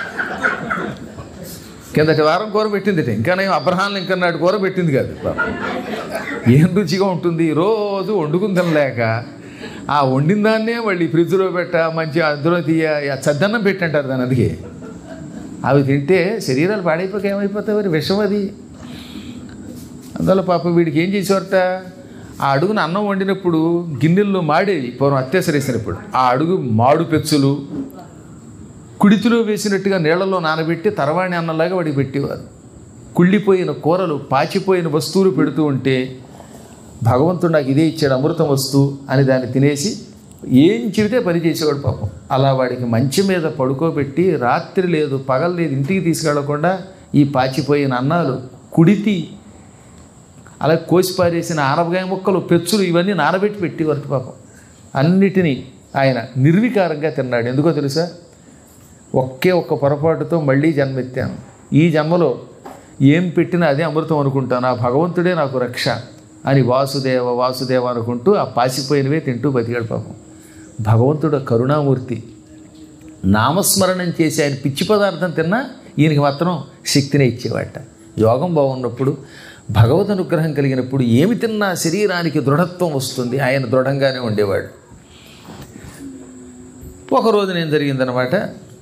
[SPEAKER 1] కిందటి వారం కూర పెట్టింది ఇంకా నేను అబ్రహాం లింకన్ నాటి కూర పెట్టింది కాదు పాపం. ఏం రుచిగా ఉంటుంది రోజు వండుకుని తినలేక ఆ వండిన దాన్నే మళ్ళీ ఫ్రిడ్జ్లో పెట్ట మంచి అందులో తీయ ఆ చద్దన్నం పెట్టంటారు దాని అందుకే అవి తింటే శరీరాలు పాడైపోక ఏమైపోతాయి మరి విషం అది అందువల్ల పాప వీడికి ఏం చేసేవారట ఆ అడుగున అన్నం వండినప్పుడు గిన్నెల్లో మాడేవి పూర్వం అత్యవసరేసినప్పుడు ఆ అడుగు మాడు పెచ్చులు కుడితిలో వేసినట్టుగా నీళ్లలో నానబెట్టి తరవాణి అన్నలాగా వాడికి పెట్టేవారు కుళ్ళిపోయిన కూరలు పాచిపోయిన వస్తువులు పెడుతూ ఉంటే భగవంతుడు నాకు ఇదే ఇచ్చాడు అమృతం వస్తువు అని దాన్ని తినేసి ఏం చెబితే పని చేసేవాడు పాపం అలా వాడికి మంచి మీద పడుకోబెట్టి రాత్రి లేదు పగలు లేదు ఇంటికి తీసుకెళ్లకుండా ఈ పాచిపోయిన అన్నాలు కుడితి అలా కోసి పారేసిన ఆనపకాయ ముక్కలు పెచ్చులు ఇవన్నీ నానబెట్టి పెట్టేవారు పాపం అన్నిటినీ ఆయన నిర్వికారంగా తిన్నాడు ఎందుకో తెలుసా ఒకే ఒక్క పొరపాటుతో మళ్ళీ జన్మెత్తాను ఈ జన్మలో ఏం పెట్టినా అదే అమృతం అనుకుంటాను ఆ భగవంతుడే నాకు రక్ష అని వాసుదేవ వాసుదేవ అనుకుంటూ ఆ పాసిపోయినవే తింటూ బతికాడు పాపం భగవంతుడు కరుణామూర్తి నామస్మరణం చేసి ఆయన పిచ్చి పదార్థం తిన్నా ఈయనకి మాత్రం శక్తిని ఇచ్చేవాట యోగం బాగున్నప్పుడు భగవద్ అనుగ్రహం కలిగినప్పుడు ఏమి తిన్నా శరీరానికి దృఢత్వం వస్తుంది ఆయన దృఢంగానే ఉండేవాడు ఒక రోజున ఏం జరిగిందనమాట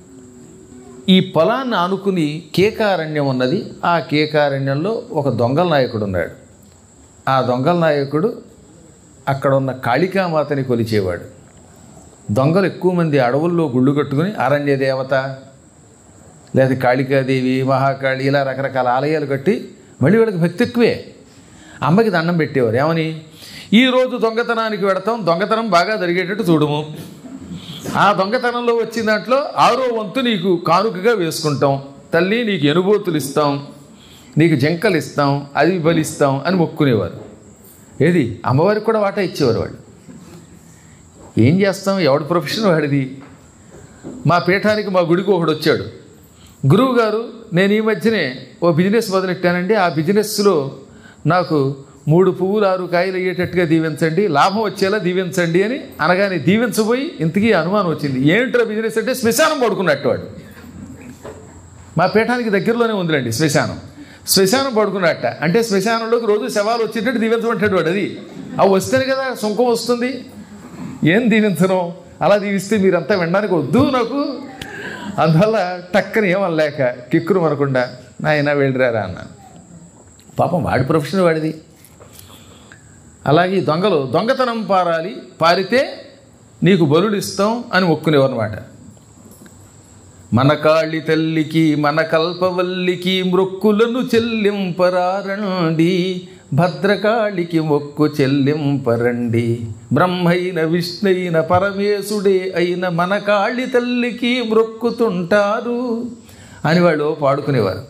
[SPEAKER 1] ఈ పొలాన్ని ఆనుకుని కేకారణ్యం ఉన్నది ఆ కేకారణ్యంలో ఒక దొంగల నాయకుడు ఉన్నాడు ఆ దొంగల నాయకుడు అక్కడ ఉన్న కాళికామాతని కొలిచేవాడు దొంగలు ఎక్కువ మంది అడవుల్లో గుళ్ళు కట్టుకుని అరణ్య దేవత లేదా కాళికాదేవి మహాకాళి ఇలా రకరకాల ఆలయాలు కట్టి మళ్ళీ వీళ్ళకి భక్తి ఎక్కువే అమ్మకి దండం పెట్టేవారు ఏమని ఈరోజు దొంగతనానికి వెడతాం దొంగతనం బాగా జరిగేటట్టు చూడము ఆ దొంగతనంలో వచ్చిన దాంట్లో ఆరో వంతు నీకు కానుకగా వేసుకుంటాం తల్లి నీకు ఎనుబోతులు ఇస్తాం నీకు జంకలు ఇస్తాం అది బలిస్తాం అని మొక్కునేవారు ఏది అమ్మవారికి కూడా వాటా ఇచ్చేవారు వాళ్ళు ఏం చేస్తాం ఎవడి ప్రొఫెషన్ వాడిది మా పీఠానికి మా గుడికి ఒకడు వచ్చాడు గురువు గారు నేను ఈ మధ్యనే ఓ బిజినెస్ మొదలెట్టానండి ఆ బిజినెస్లో నాకు మూడు పువ్వులు ఆరు కాయలు అయ్యేటట్టుగా దీవించండి లాభం వచ్చేలా దీవించండి అని అనగానే దీవించబోయి ఇంతకీ అనుమానం వచ్చింది ఏంట్రా బిజినెస్ అంటే శ్మశానం పడుకున్నట్టు వాడు మా పీఠానికి దగ్గరలోనే ఉందిలేండి శ్మశానం శ్మశానం పడుకున్నట్ట అంటే శ్మశానంలోకి రోజు శవాలు వచ్చేటట్టు దీవించమంటాడు వాడు అది అవి వస్తేనే కదా సుంకం వస్తుంది ఏం దీవించను అలా దీవిస్తే మీరంతా వినడానికి వద్దు నాకు అందువల్ల టక్కని ఏమనలేక కిక్కురు మనకుండా నాయన వెళ్ళిరారా అన్నాను పాపం వాడి ప్రొఫెషన్ వాడిది అలాగే ఈ దొంగలు దొంగతనం పారాలి పారితే నీకు బలులు ఇస్తాం అని మొక్కునేవన్నమాట మన కాళి తల్లికి మన కల్పవల్లికి మృక్కులను చెల్లింపరారండి భద్రకాళికి మొక్కు చెల్లింపరండి బ్రహ్మైన విష్ణైన పరమేశుడే అయిన మన కాళి తల్లికి మొక్కుతుంటారు అని వాళ్ళు పాడుకునేవారు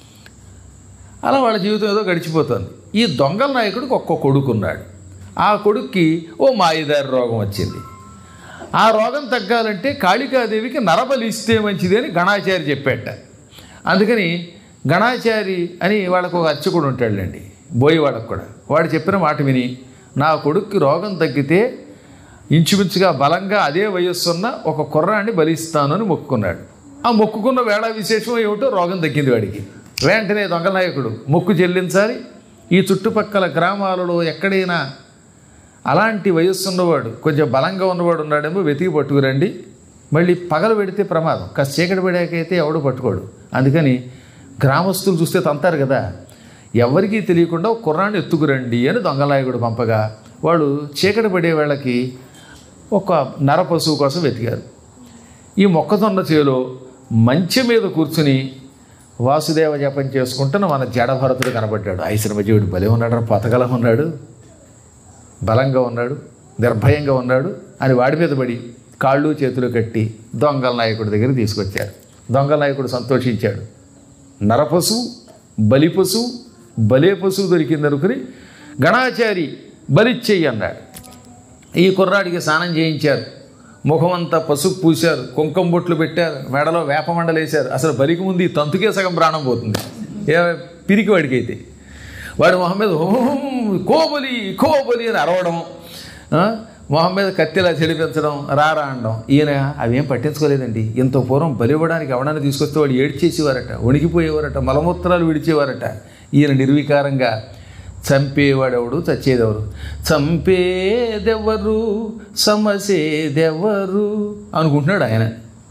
[SPEAKER 1] అలా వాళ్ళ జీవితం ఏదో గడిచిపోతుంది ఈ దొంగల నాయకుడికి ఒక్క కొడుకున్నాడు ఆ కొడుక్కి ఓ మాయిదారి రోగం వచ్చింది ఆ రోగం తగ్గాలంటే కాళికాదేవికి నరబలి ఇస్తే మంచిది అని గణాచారి చెప్పాట అందుకని గణాచారి అని వాళ్ళకు ఒక అర్చకుడు ఉంటాడులేండి బోయి వాళ్ళకు కూడా వాడు చెప్పిన మాట విని నా కొడుక్కి రోగం తగ్గితే ఇంచుమించుగా బలంగా అదే వయస్సున్న ఒక కుర్రాన్ని బలిస్తాను అని మొక్కుకున్నాడు ఆ మొక్కుకున్న వేళ విశేషం ఏమిటో రోగం తగ్గింది వాడికి వెంటనే దొంగ నాయకుడు మొక్కు చెల్లించాలి ఈ చుట్టుపక్కల గ్రామాలలో ఎక్కడైనా అలాంటి వయస్సు ఉన్నవాడు కొంచెం బలంగా ఉన్నవాడు ఉన్నాడేమో వెతికి పట్టుకురండి మళ్ళీ పగలు పెడితే ప్రమాదం కాస్త చీకటి పడాకైతే ఎవడు పట్టుకోడు అందుకని గ్రామస్తులు చూస్తే తంతారు కదా ఎవరికీ తెలియకుండా ఒక కుర్రాన్ని ఎత్తుకురండి అని దొంగలాయకుడు పంపగా వాడు చీకటి పడే వాళ్ళకి ఒక నర పశువు కోసం వెతికారు ఈ మొక్కజొన్న చేలో మంచె మీద కూర్చుని వాసుదేవ జపం చేసుకుంటున్న మన జడభరతుడు కనబడ్డాడు ఐశ్వర్యజీవుడు భలే ఉన్నాడు పతకలా ఉన్నాడు బలంగా ఉన్నాడు నిర్భయంగా ఉన్నాడు అని వాడి మీద పడి కాళ్ళు చేతులు కట్టి దొంగల నాయకుడి దగ్గర తీసుకొచ్చారు దొంగల నాయకుడు సంతోషించాడు నరపశువు బలిపశువు బలే పశువు దొరికింది అనుకుని గణాచారి బలిచ్చేయి అన్నాడు ఈ కుర్రాడికి స్నానం చేయించారు ముఖమంతా పసుపు పూశారు కుంకుమ బొట్లు పెట్టారు మెడలో వేపమండలు వేశారు అసలు బలికి ముందు ఈ తంతుకే సగం ప్రాణం పోతుంది ఏ పిరికి వాడికైతే వాడు మొహం మీద "ఓం, కోబలి కోబలి అని అరవడం ఆ, మొహం మీద కత్తిలా చెలిపించడం రారా అనడం ఈయన అవేం పట్టించుకోలేదండి ఇంత పూర్వం బలి ఇవ్వడానికి ఎవడన్నా తీసుకొస్తే వాడు ఏడ్చేసేవారట వణికిపోయేవారట మలమూత్రాలు విడిచేవారట ఈయన నిర్వికారంగా చంపేవాడెవడు చచ్చేదెవరు చంపేదెవరు సమసేదెవరు అనుకుంటున్నాడు ఆయన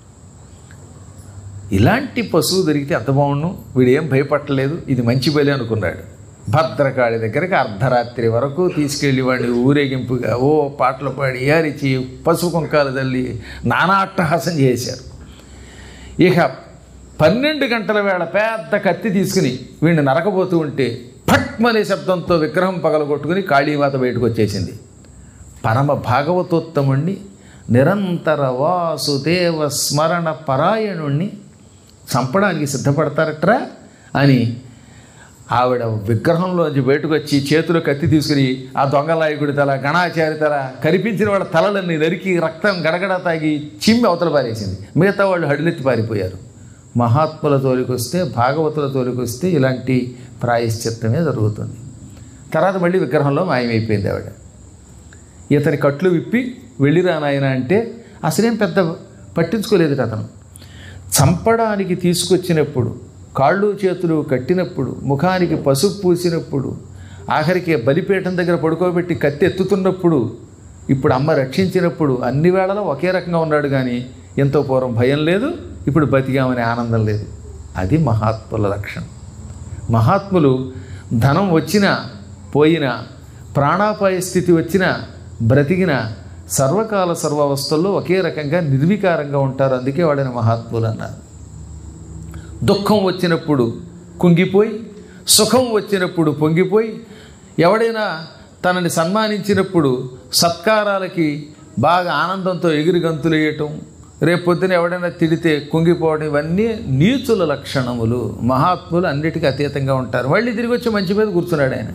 [SPEAKER 1] ఇలాంటి పశువు దొరికితే ఎంత బాగుండు వీడు ఏం భయపట్టలేదు ఇది మంచి బలి అనుకున్నాడు భద్రకాళి దగ్గరికి అర్ధరాత్రి వరకు తీసుకెళ్ళి వాడిని ఊరేగింపుగా ఓ పాటలు పాడి ఏరిచి పసుపు కుంకాలు తల్లి నానా అట్టహాసం చేశారు ఇక పన్నెండు గంటల వేళ పెద్ద కత్తి తీసుకుని వీడిని నరకబోతూ ఉంటే ఫట్మనే శబ్దంతో విగ్రహం పగలగొట్టుకుని కాళీమాత బయటకు వచ్చేసింది పరమ భాగవతోత్తముణ్ణి నిరంతర వాసుదేవ స్మరణ పరాయణుణ్ణి చంపడానికి సిద్ధపడతారట్రా అని ఆవిడ విగ్రహంలోంచి బయటకు వచ్చి చేతిలో కత్తి తీసుకుని ఆ దొంగ నాయకుడి తల గణాచారి తల కనిపించిన వాళ్ళ తలలన్నీ నరికి రక్తం గడగడ తాగి చిమ్మి అవతల పారేసింది మిగతా వాళ్ళు హడిలెత్తి పారిపోయారు మహాత్ముల తోలికొస్తే భాగవతుల తోలికొస్తే ఇలాంటి ప్రాయశ్చిత్తమే జరుగుతుంది తర్వాత మళ్ళీ విగ్రహంలో మాయమైపోయింది ఆవిడ ఇతని కట్లు విప్పి వెళ్ళిరా నాయన అంటే అసలేం పెద్ద పట్టించుకోలేదు అతను చంపడానికి తీసుకొచ్చినప్పుడు కాళ్ళు చేతులు కట్టినప్పుడు ముఖానికి పసుపు పూసినప్పుడు ఆఖరికి బలిపీఠం దగ్గర పడుకోబెట్టి కత్తి ఎత్తుతున్నప్పుడు ఇప్పుడు అమ్మ రక్షించినప్పుడు అన్ని వేళలో ఒకే రకంగా ఉన్నాడు కానీ ఎంతో పూర్వం భయం లేదు ఇప్పుడు బతికామనే ఆనందం లేదు అది మహాత్ముల లక్షణం మహాత్ములు ధనం వచ్చినా పోయినా ప్రాణాపాయ స్థితి వచ్చినా బ్రతికిన సర్వకాల సర్వావస్థల్లో ఒకే రకంగా నిర్వికారంగా ఉంటారు అందుకే వాళ్ళని మహాత్ములు అన్నారు దుఃఖం వచ్చినప్పుడు కుంగిపోయి సుఖం వచ్చినప్పుడు పొంగిపోయి ఎవడైనా తనని సన్మానించినప్పుడు సత్కారాలకి బాగా ఆనందంతో ఎగిరి గంతులు వేయటం రేపొద్దున ఎవడైనా తిడితే కుంగిపోవడం ఇవన్నీ నీచుల లక్షణములు మహాత్ములు అన్నిటికీ అతీతంగా ఉంటారు మళ్ళీ తిరిగి వచ్చి మంచి మీద కూర్చున్నాడు ఆయన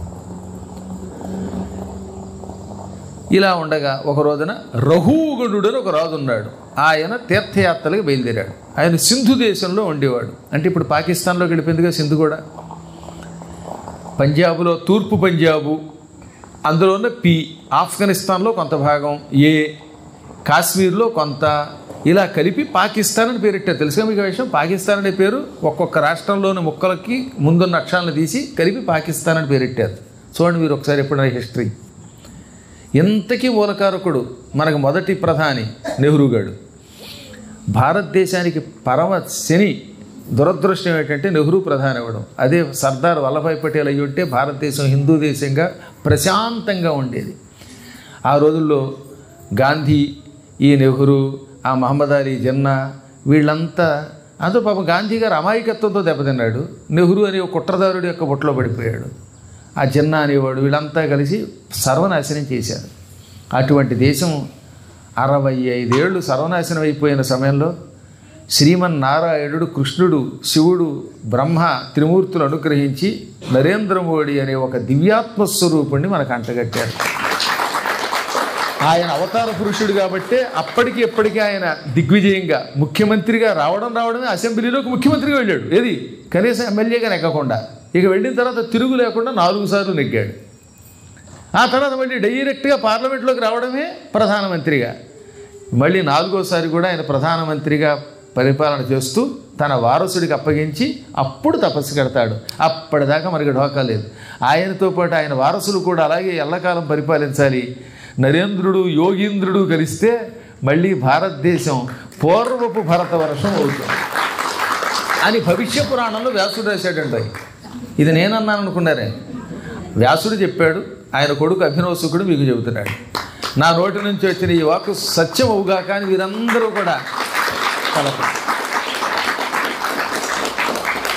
[SPEAKER 1] ఇలా ఉండగా ఒక రోజున రఘుగణుడు అని ఒక రాజు ఉన్నాడు ఆయన తీర్థయాత్రలకు బయలుదేరాడు ఆయన సింధు దేశంలో ఉండేవాడు అంటే ఇప్పుడు పాకిస్తాన్లోకి వెళ్ళిపోయిందిగా సింధు కూడా పంజాబులో తూర్పు పంజాబు అందులో ఉన్న పి ఆఫ్ఘనిస్తాన్లో కొంత భాగం ఏ కాశ్మీర్లో కొంత ఇలా కలిపి పాకిస్తాన్ అని పేరెట్టారు తెలుసుగా మీకు ఆ విషయం పాకిస్తాన్ అనే పేరు ఒక్కొక్క రాష్ట్రంలోని ముక్కలకి ముందున్న అక్షరాలను తీసి కలిపి పాకిస్తాన్ అని పేరెట్టారు చూడండి మీరు ఒకసారి ఎప్పుడైనా హిస్టరీ ఇంతకీ మూలకారకుడు మనకు మొదటి ప్రధాని నెహ్రూ గాడు భారతదేశానికి పరమ శని దురదృష్టం ఏంటంటే నెహ్రూ ప్రధాని అవ్వడం అదే సర్దార్ వల్లభాయ్ పటేల్ అయ్యి ఉంటే భారతదేశం హిందూ దేశంగా ప్రశాంతంగా ఉండేది ఆ రోజుల్లో గాంధీ ఈ నెహ్రూ ఆ మహమ్మద్ అలీ జిన్నా వీళ్ళంతా అంతా పాపం గాంధీ గారు అమాయకత్వంతో దెబ్బతిన్నాడు నెహ్రూ అనే ఒక కుట్రదారుడి యొక్క బుట్టలో పడిపోయాడు ఆ జిన్నా అనేవాడు వీళ్ళంతా కలిసి సర్వనాశనం చేశారు అటువంటి దేశం అరవై ఐదేళ్లు సర్వనాశనం అయిపోయిన సమయంలో శ్రీమన్నారాయణుడు కృష్ణుడు శివుడు బ్రహ్మ త్రిమూర్తులు అనుగ్రహించి నరేంద్ర మోడీ అనే ఒక దివ్యాత్మ స్వరూపుణ్ణి మనకు అంటగట్టారు ఆయన అవతార పురుషుడు కాబట్టి అప్పటికి ఎప్పటికీ ఆయన దిగ్విజయంగా ముఖ్యమంత్రిగా రావడం రావడమే అసెంబ్లీలోకి ముఖ్యమంత్రిగా వెళ్ళాడు ఏది కనీసం ఎమ్మెల్యేగా నెక్కకుండా ఇక వెళ్ళిన తర్వాత తిరుగు లేకుండా నాలుగు సార్లు నెగ్గాడు ఆ తర్వాత మళ్ళీ డైరెక్ట్గా పార్లమెంట్లోకి రావడమే ప్రధానమంత్రిగా మళ్ళీ నాలుగోసారి కూడా ఆయన ప్రధానమంత్రిగా పరిపాలన చేస్తూ తన వారసుడికి అప్పగించి అప్పుడు తపస్సు కడతాడు అప్పటిదాకా మనకి ఢోకా లేదు ఆయనతో పాటు ఆయన వారసులు కూడా అలాగే ఎల్లకాలం పరిపాలించాలి నరేంద్రుడు యోగీంద్రుడు కలిస్తే మళ్ళీ భారతదేశం పూర్వపు భరత వర్షం అవుతుంది అని భవిష్య పురాణంలో వ్యాసుడు రాశాడండి ఇది నేనన్నాను అనుకున్నారే వ్యాసుడు చెప్పాడు ఆయన కొడుకు అభినవ సుఖుడు మీకు చెబుతున్నాడు నా నోటి నుంచి వచ్చిన ఈ వాక్కు సత్యం అవుగా కానీ వీరందరూ కూడా కలప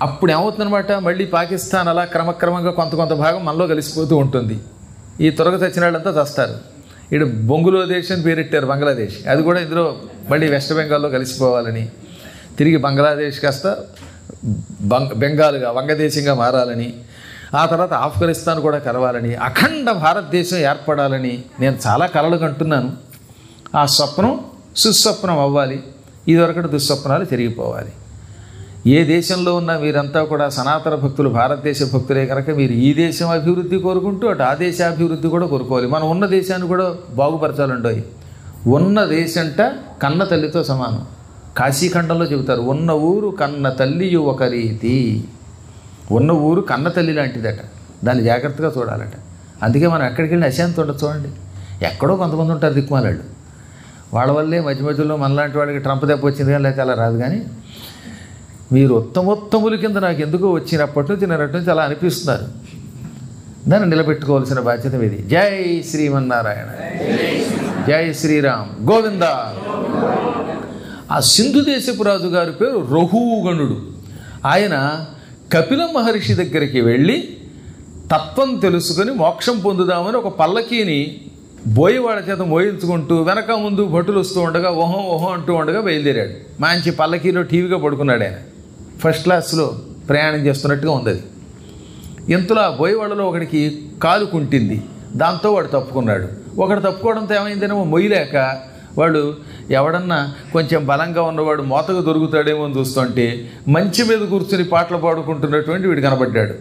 [SPEAKER 1] అప్పుడు ఏమవుతుందన్నమాట మళ్ళీ పాకిస్తాన్ అలా క్రమక్రమంగా కొంత కొంత భాగం మనలో కలిసిపోతూ ఉంటుంది ఈ త్వరగా చచ్చిన వాళ్ళంతా చస్తారు ఇక్కడ బొంగులో దేశం అని పేరెట్టారు బంగ్లాదేశ్ అది కూడా ఇందులో మళ్ళీ వెస్ట్ బెంగాల్లో కలిసిపోవాలని తిరిగి బంగ్లాదేశ్ కాస్త బంగ బెంగాల్గా వంగదేశంగా మారాలని ఆ తర్వాత ఆఫ్ఘనిస్తాన్ కూడా కలవాలని అఖండ భారతదేశం ఏర్పడాలని నేను చాలా కలలు కంటున్నాను ఆ స్వప్నం సుస్వప్నం అవ్వాలి ఇదివరకటి దుస్వప్నాలు తిరిగిపోవాలి ఏ దేశంలో ఉన్నా మీరంతా కూడా సనాతన భక్తులు భారతదేశ భక్తులే కనుక మీరు ఈ దేశం అభివృద్ధి కోరుకుంటూ అటు ఆ దేశ అభివృద్ధి కూడా కోరుకోవాలి మనం ఉన్న దేశాన్ని కూడా బాగుపరచాలండోయ్ ఉన్న దేశంట కన్న తల్లితో సమానం కాశీఖండంలో చెబుతారు ఉన్న ఊరు కన్న తల్లి ఒక రీతి ఉన్న ఊరు కన్న తల్లి లాంటిదట దాన్ని జాగ్రత్తగా చూడాలట అందుకే మనం ఎక్కడికి వెళ్ళి అశాంతి ఉండదు చూడండి ఎక్కడో కొంతమంది ఉంటారు దిక్కుమాలాళ్ళు వాళ్ళ వల్లే మధ్య మధ్యలో మనలాంటి వాళ్ళకి ట్రంప్ దెబ్బ వచ్చింది కానీ లేకపోతే అలా రాదు కానీ మీరు ఉత్తమోత్తముల కింద నాకు ఎందుకో వచ్చినప్పటి నుంచి నిన్నటి నుంచి అలా అనిపిస్తున్నారు దాన్ని నిలబెట్టుకోవాల్సిన బాధ్యత ఇది జై శ్రీమన్నారాయణ జై శ్రీరామ్ గోవింద ఆ సింధు దేశపు రాజు గారి పేరు రఘుగణుడు ఆయన కపిల మహర్షి దగ్గరికి వెళ్ళి తత్వం తెలుసుకొని మోక్షం పొందుదామని ఒక పల్లకీని బోయవాడ చేత మోయించుకుంటూ వెనక ముందు భటులు వస్తూ ఉండగా ఓహం ఓహం అంటూ ఉండగా బయలుదేరాడు మంచి పల్లకీలో టీవీగా పడుకున్నాడు ఆయన ఫస్ట్ క్లాస్లో ప్రయాణం చేస్తున్నట్టుగా ఉంది అది ఇంతలో ఆ బోయవాడలో ఒకడికి కాలు కుంటింది దాంతో వాడు తప్పుకున్నాడు ఒకడు తప్పుకోవడంతో ఏమైందేమో మొయ్యలేక వాడు ఎవడన్నా కొంచెం బలంగా ఉన్నవాడు మోతగా దొరుకుతాడేమో అని చూస్తుంటే మంచి మీద కూర్చుని పాటలు పాడుకుంటున్నటువంటి వీడు కనబడ్డాడు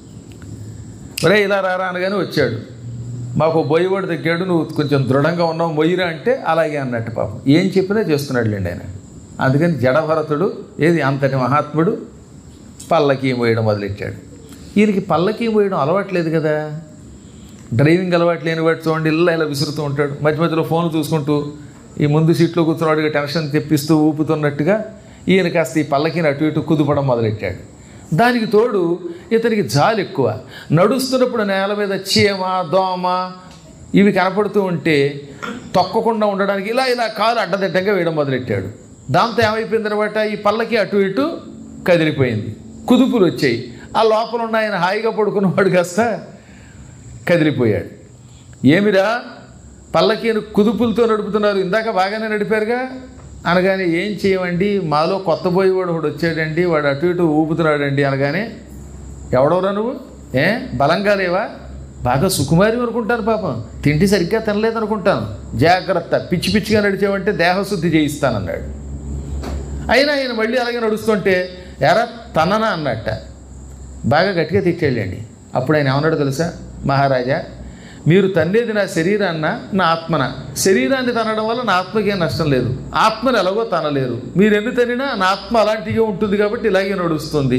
[SPEAKER 1] ఒరే ఇలా రారా అనగానే వచ్చాడు మాకు బోయవాడు తగ్గాడు నువ్వు కొంచెం దృఢంగా ఉన్నావు మొయ్యిరా అంటే అలాగే అన్నట్టు పాపం ఏం చెప్పినా చేస్తున్నాడులేండి ఆయన అందుకని జడభరతుడు ఏది అంతటి మహాత్ముడు పల్లకి మోయడం మొదలెట్టాడు ఈయనకి పల్లకి మోయడం అలవాట్లేదు కదా డ్రైవింగ్ అలవాటు లేని వాడు చూడండి ఇల్లు ఇలా విసురుతూ ఉంటాడు మధ్య మధ్యలో ఫోన్ చూసుకుంటూ ఈ ముందు సీట్లో కూర్చున్నవాడికి టెన్షన్ తెప్పిస్తూ ఊపుతున్నట్టుగా ఈయన కాస్త ఈ పల్లకిని అటు ఇటు కుదుపడం మొదలెట్టాడు దానికి తోడు ఇతనికి జాలి ఎక్కువ నడుస్తున్నప్పుడు నేల మీద చీమ దోమ ఇవి కనపడుతూ ఉంటే తొక్కకుండా ఉండడానికి ఇలా ఇలా కాలు అడ్డదిడ్డంగా వేయడం మొదలెట్టాడు దాంతో ఏమైపోయింది అనమాట ఈ పల్లకి అటు ఇటు కదిలిపోయింది కుదుపులు వచ్చాయి ఆ లోపల ఉన్న ఆయన హాయిగా పడుకున్నవాడు కాస్త కదిలిపోయాడు ఏమిరా పల్లకీను కుదుపులతో నడుపుతున్నారు ఇందాక బాగానే నడిపారుగా అనగానే ఏం చేయమండి మాలో కొత్త పోయేవాడు ఒకడు వచ్చాడండి వాడు అటు ఇటు ఊపుతున్నాడండి అనగానే ఎవడవరా నువ్వు ఏ బలంగా లేవా బాగా సుకుమారి అనుకుంటాను పాపం తిండి సరిగ్గా తినలేదనుకుంటాను జాగ్రత్త పిచ్చి పిచ్చిగా నడిచావంటే దేహశుద్ధి చేయిస్తానన్నాడు అయినా ఆయన మళ్ళీ అలాగే నడుస్తుంటే ఎరా తననా అన్నట్ట బాగా గట్టిగా తిట్టేళ్ళండి అప్పుడు ఆయన ఏమన్నాడు తెలుసా మహారాజా మీరు తన్నేది నా శరీరాన్న నా ఆత్మన శరీరాన్ని తనడం వల్ల నా ఆత్మకి ఏం నష్టం లేదు ఆత్మను ఎలాగో తనలేరు మీరు ఎన్ని తనినా నా ఆత్మ అలాంటిగా ఉంటుంది కాబట్టి ఇలాగే నడుస్తుంది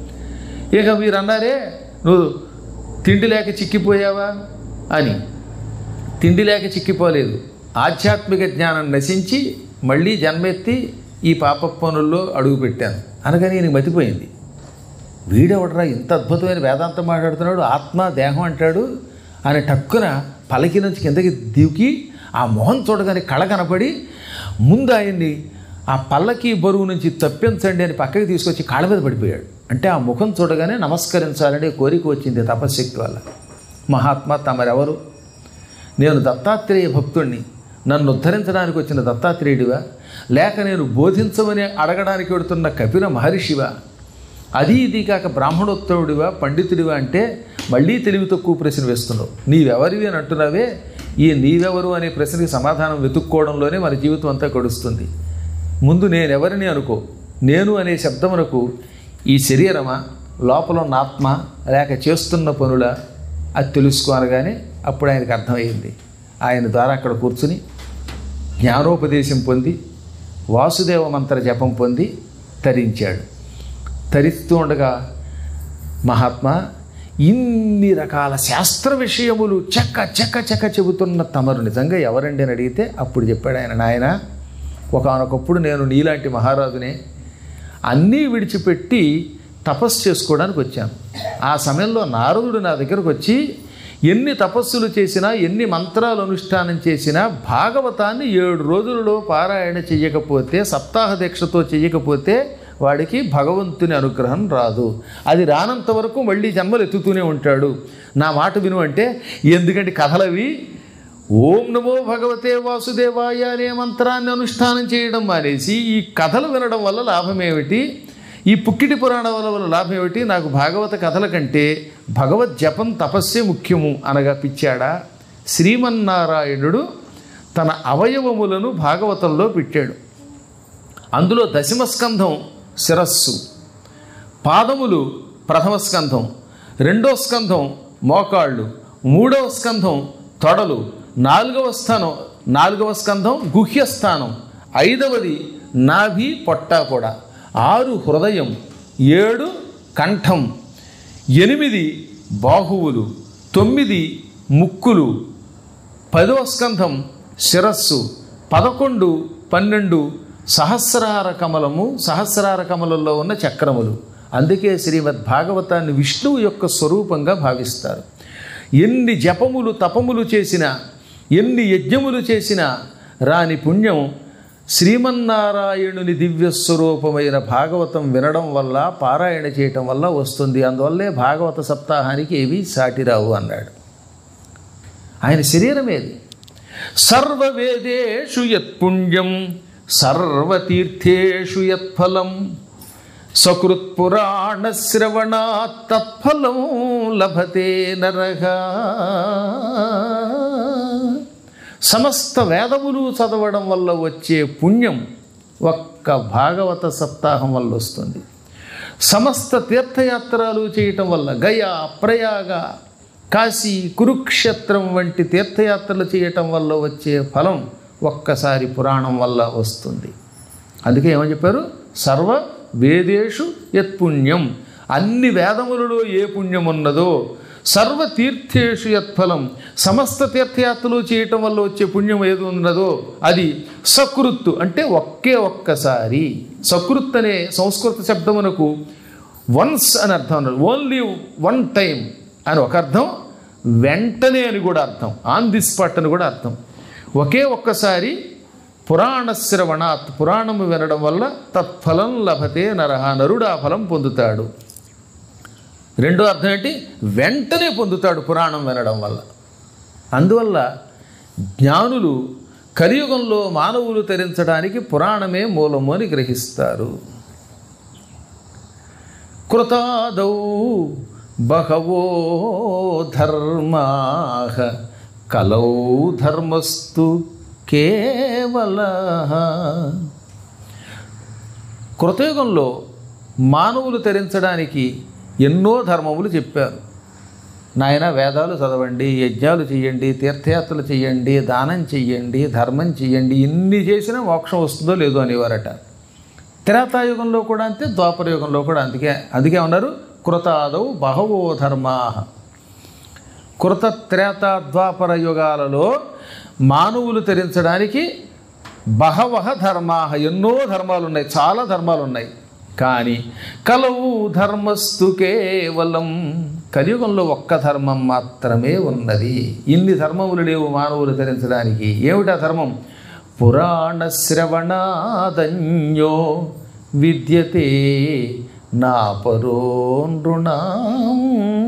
[SPEAKER 1] ఇక మీరు అన్నారే నువ్వు తిండి లేక చిక్కిపోయావా అని తిండి లేక చిక్కిపోలేదు ఆధ్యాత్మిక జ్ఞానం నశించి మళ్ళీ జన్మెత్తి ఈ పాప పనుల్లో అడుగుపెట్టాను అనగానే ఈయనకి మతిపోయింది వీడెవడరా ఇంత అద్భుతమైన వేదాంతం మాట్లాడుతున్నాడు ఆత్మ దేహం అంటాడు అని టక్కున పలకి నుంచి కిందకి దిగి ఆ మొహం చూడగానే కళ కనపడి ముందు ఆయన్ని ఆ పల్లకి బరువు నుంచి తప్పించండి అని పక్కకి తీసుకొచ్చి కాళ్ళ మీద పడిపోయాడు అంటే ఆ ముఖం చూడగానే నమస్కరించాలనే కోరిక వచ్చింది తపశక్తి వల్ల మహాత్మా తమరెవరు నేను దత్తాత్రేయ భక్తుణ్ణి నన్ను ఉద్ధరించడానికి వచ్చిన దత్తాత్రేయుడివా లేక నేను బోధించమని అడగడానికి వెడుతున్న కపిల మహర్షివా అది ఇది కాక బ్రాహ్మణోత్తముడివా పండితుడివా అంటే మళ్ళీ తెలివి తక్కువ ప్రశ్న వేస్తున్నావు నీవెవరివి అని అంటున్నావే ఈ నీవెవరు అనే ప్రశ్నకి సమాధానం వెతుక్కోవడంలోనే మన జీవితం అంతా గడుస్తుంది ముందు నేనెవరిని అనుకో నేను అనే శబ్దమునకు ఈ శరీరమా లోపల ఉన్న ఆత్మ లేక చేస్తున్న పనుల అది తెలుసుకోనగానే అప్పుడు ఆయనకు అర్థమైంది ఆయన ద్వారా అక్కడ కూర్చుని జ్ఞానోపదేశం పొంది వాసుదేవ మంత్ర జపం పొంది తరించాడు తరిస్తూ ఉండగా మహాత్మా ఇన్ని రకాల శాస్త్ర విషయములు చెక్క చెక్క చెక్క చెబుతున్న తమరు నిజంగా ఎవరండి అని అడిగితే అప్పుడు చెప్పాడు ఆయన నాయన ఒకనొకప్పుడు నేను నీలాంటి మహారాజునే అన్నీ విడిచిపెట్టి తపస్సు చేసుకోవడానికి వచ్చాను ఆ సమయంలో నారదుడు నా దగ్గరకు వచ్చి ఎన్ని తపస్సులు చేసినా ఎన్ని మంత్రాలు అనుష్ఠానం చేసినా భాగవతాన్ని ఏడు రోజులలో పారాయణ చెయ్యకపోతే సప్తాహ దీక్షతో చెయ్యకపోతే వాడికి భగవంతుని అనుగ్రహం రాదు అది రానంత వరకు మళ్ళీ జన్మలు ఎత్తుతూనే ఉంటాడు నా మాట విను అంటే ఎందుకంటే కథలవి ఓం నమో భగవతే వాసుదేవాయ అనే మంత్రాన్ని అనుష్ఠానం చేయడం మానేసి ఈ కథలు వినడం వల్ల లాభం ఏమిటి ఈ పుక్కిటి పురాణాల వల్ల లాభం ఏమిటి నాకు భాగవత కథల కంటే భగవద్ జపం తపస్సే ముఖ్యము అనగా పిచ్చాడా శ్రీమన్నారాయణుడు తన అవయవములను భాగవతంలో పెట్టాడు అందులో దశమ స్కంధం శిరస్సు పాదములు ప్రథమ స్కంధం రెండో స్కంధం మోకాళ్ళు మూడవ స్కంధం తొడలు నాలుగవ స్థానం నాలుగవ స్కంధం గుహ్యస్థానం ఐదవది నాభి పొట్ట కూడా ఆరు హృదయం ఏడు కంఠం ఎనిమిది బాహువులు తొమ్మిది ముక్కులు పదవ స్కంధం శిరస్సు పదకొండు పన్నెండు సహస్రార కమలము సహస్రార కమలంలో ఉన్న చక్రములు అందుకే శ్రీమద్ భాగవతాన్ని విష్ణువు యొక్క స్వరూపంగా భావిస్తారు ఎన్ని జపములు తపములు చేసినా ఎన్ని యజ్ఞములు చేసినా రాని పుణ్యం శ్రీమన్నారాయణుని దివ్య స్వరూపమైన భాగవతం వినడం వల్ల పారాయణ చేయటం వల్ల వస్తుంది అందువల్లే భాగవత సప్తాహానికి ఏవి సాటిరావు అన్నాడు ఆయన శరీరమేది సర్వవేదేషు యత్పుణ్యం సర్వతీర్థేషు యత్ఫలం సకృత్పురాణశ్రవణాత్ తత్ఫలం లభతే నరగా సమస్త వేదములు చదవడం వల్ల వచ్చే పుణ్యం ఒక్క భాగవత సప్తాహం వల్ల వస్తుంది సమస్త తీర్థయాత్రలు చేయటం వల్ల గయా ప్రయాగ కాశీ కురుక్షేత్రం వంటి తీర్థయాత్రలు చేయటం వల్ల వచ్చే ఫలం ఒక్కసారి పురాణం వల్ల వస్తుంది అందుకే ఏమని చెప్పారు సర్వ వేదేషు యత్పుణ్యం అన్ని వేదములలో ఏ పుణ్యం ఉన్నదో సర్వ తీర్థేషు యత్ఫలం సమస్త తీర్థయాత్రలు చేయటం వల్ల వచ్చే పుణ్యం ఏది ఉన్నదో అది సకృత్తు అంటే ఒకే ఒక్కసారి సకృత్ అనే సంస్కృత శబ్దమునకు వన్స్ అని అర్థం అన్నారు ఓన్లీ వన్ టైం అని ఒక అర్థం వెంటనే అని కూడా అర్థం ఆన్ ది స్పాట్ అని కూడా అర్థం ఒకే ఒక్కసారి పురాణ శ్రవణాత్ పురాణము వినడం వల్ల తత్ఫలం లభతే నరహ నరుడు ఆ ఫలం పొందుతాడు రెండో అర్థం ఏంటి వెంటనే పొందుతాడు పురాణం వినడం వల్ల అందువల్ల జ్ఞానులు కలియుగంలో మానవులు తరించడానికి పురాణమే మూలము అని గ్రహిస్తారు కృతాదౌ బహవో ధర్మా కలౌ ధర్మస్తు కేవల కృతయుగంలో మానవులు తరించడానికి ఎన్నో ధర్మములు చెప్పారు నాయన వేదాలు చదవండి యజ్ఞాలు చేయండి తీర్థయాత్రలు చేయండి దానం చెయ్యండి ధర్మం చెయ్యండి ఇన్ని చేసినా మోక్షం వస్తుందో లేదో అనేవారట త్రేతాయుగంలో కూడా అంతే ద్వాపర యుగంలో కూడా అందుకే అందుకే ఉన్నారు కృతాదౌ బహవో ధర్మా కృత త్రేత ద్వాపర యుగాలలో మానవులు తరించడానికి బహవహ ధర్మా ఎన్నో ధర్మాలు ఉన్నాయి చాలా ధర్మాలు ఉన్నాయి కానీ కలవు ధర్మస్తు కేవలం కలియుగంలో ఒక్క ధర్మం మాత్రమే ఉన్నది ఇన్ని ధర్మములు లేవు మానవులు ధరించడానికి ఏమిటా ధర్మం పురాణ శ్రవణాదన్యో విద్యతే నా పరో నృణాం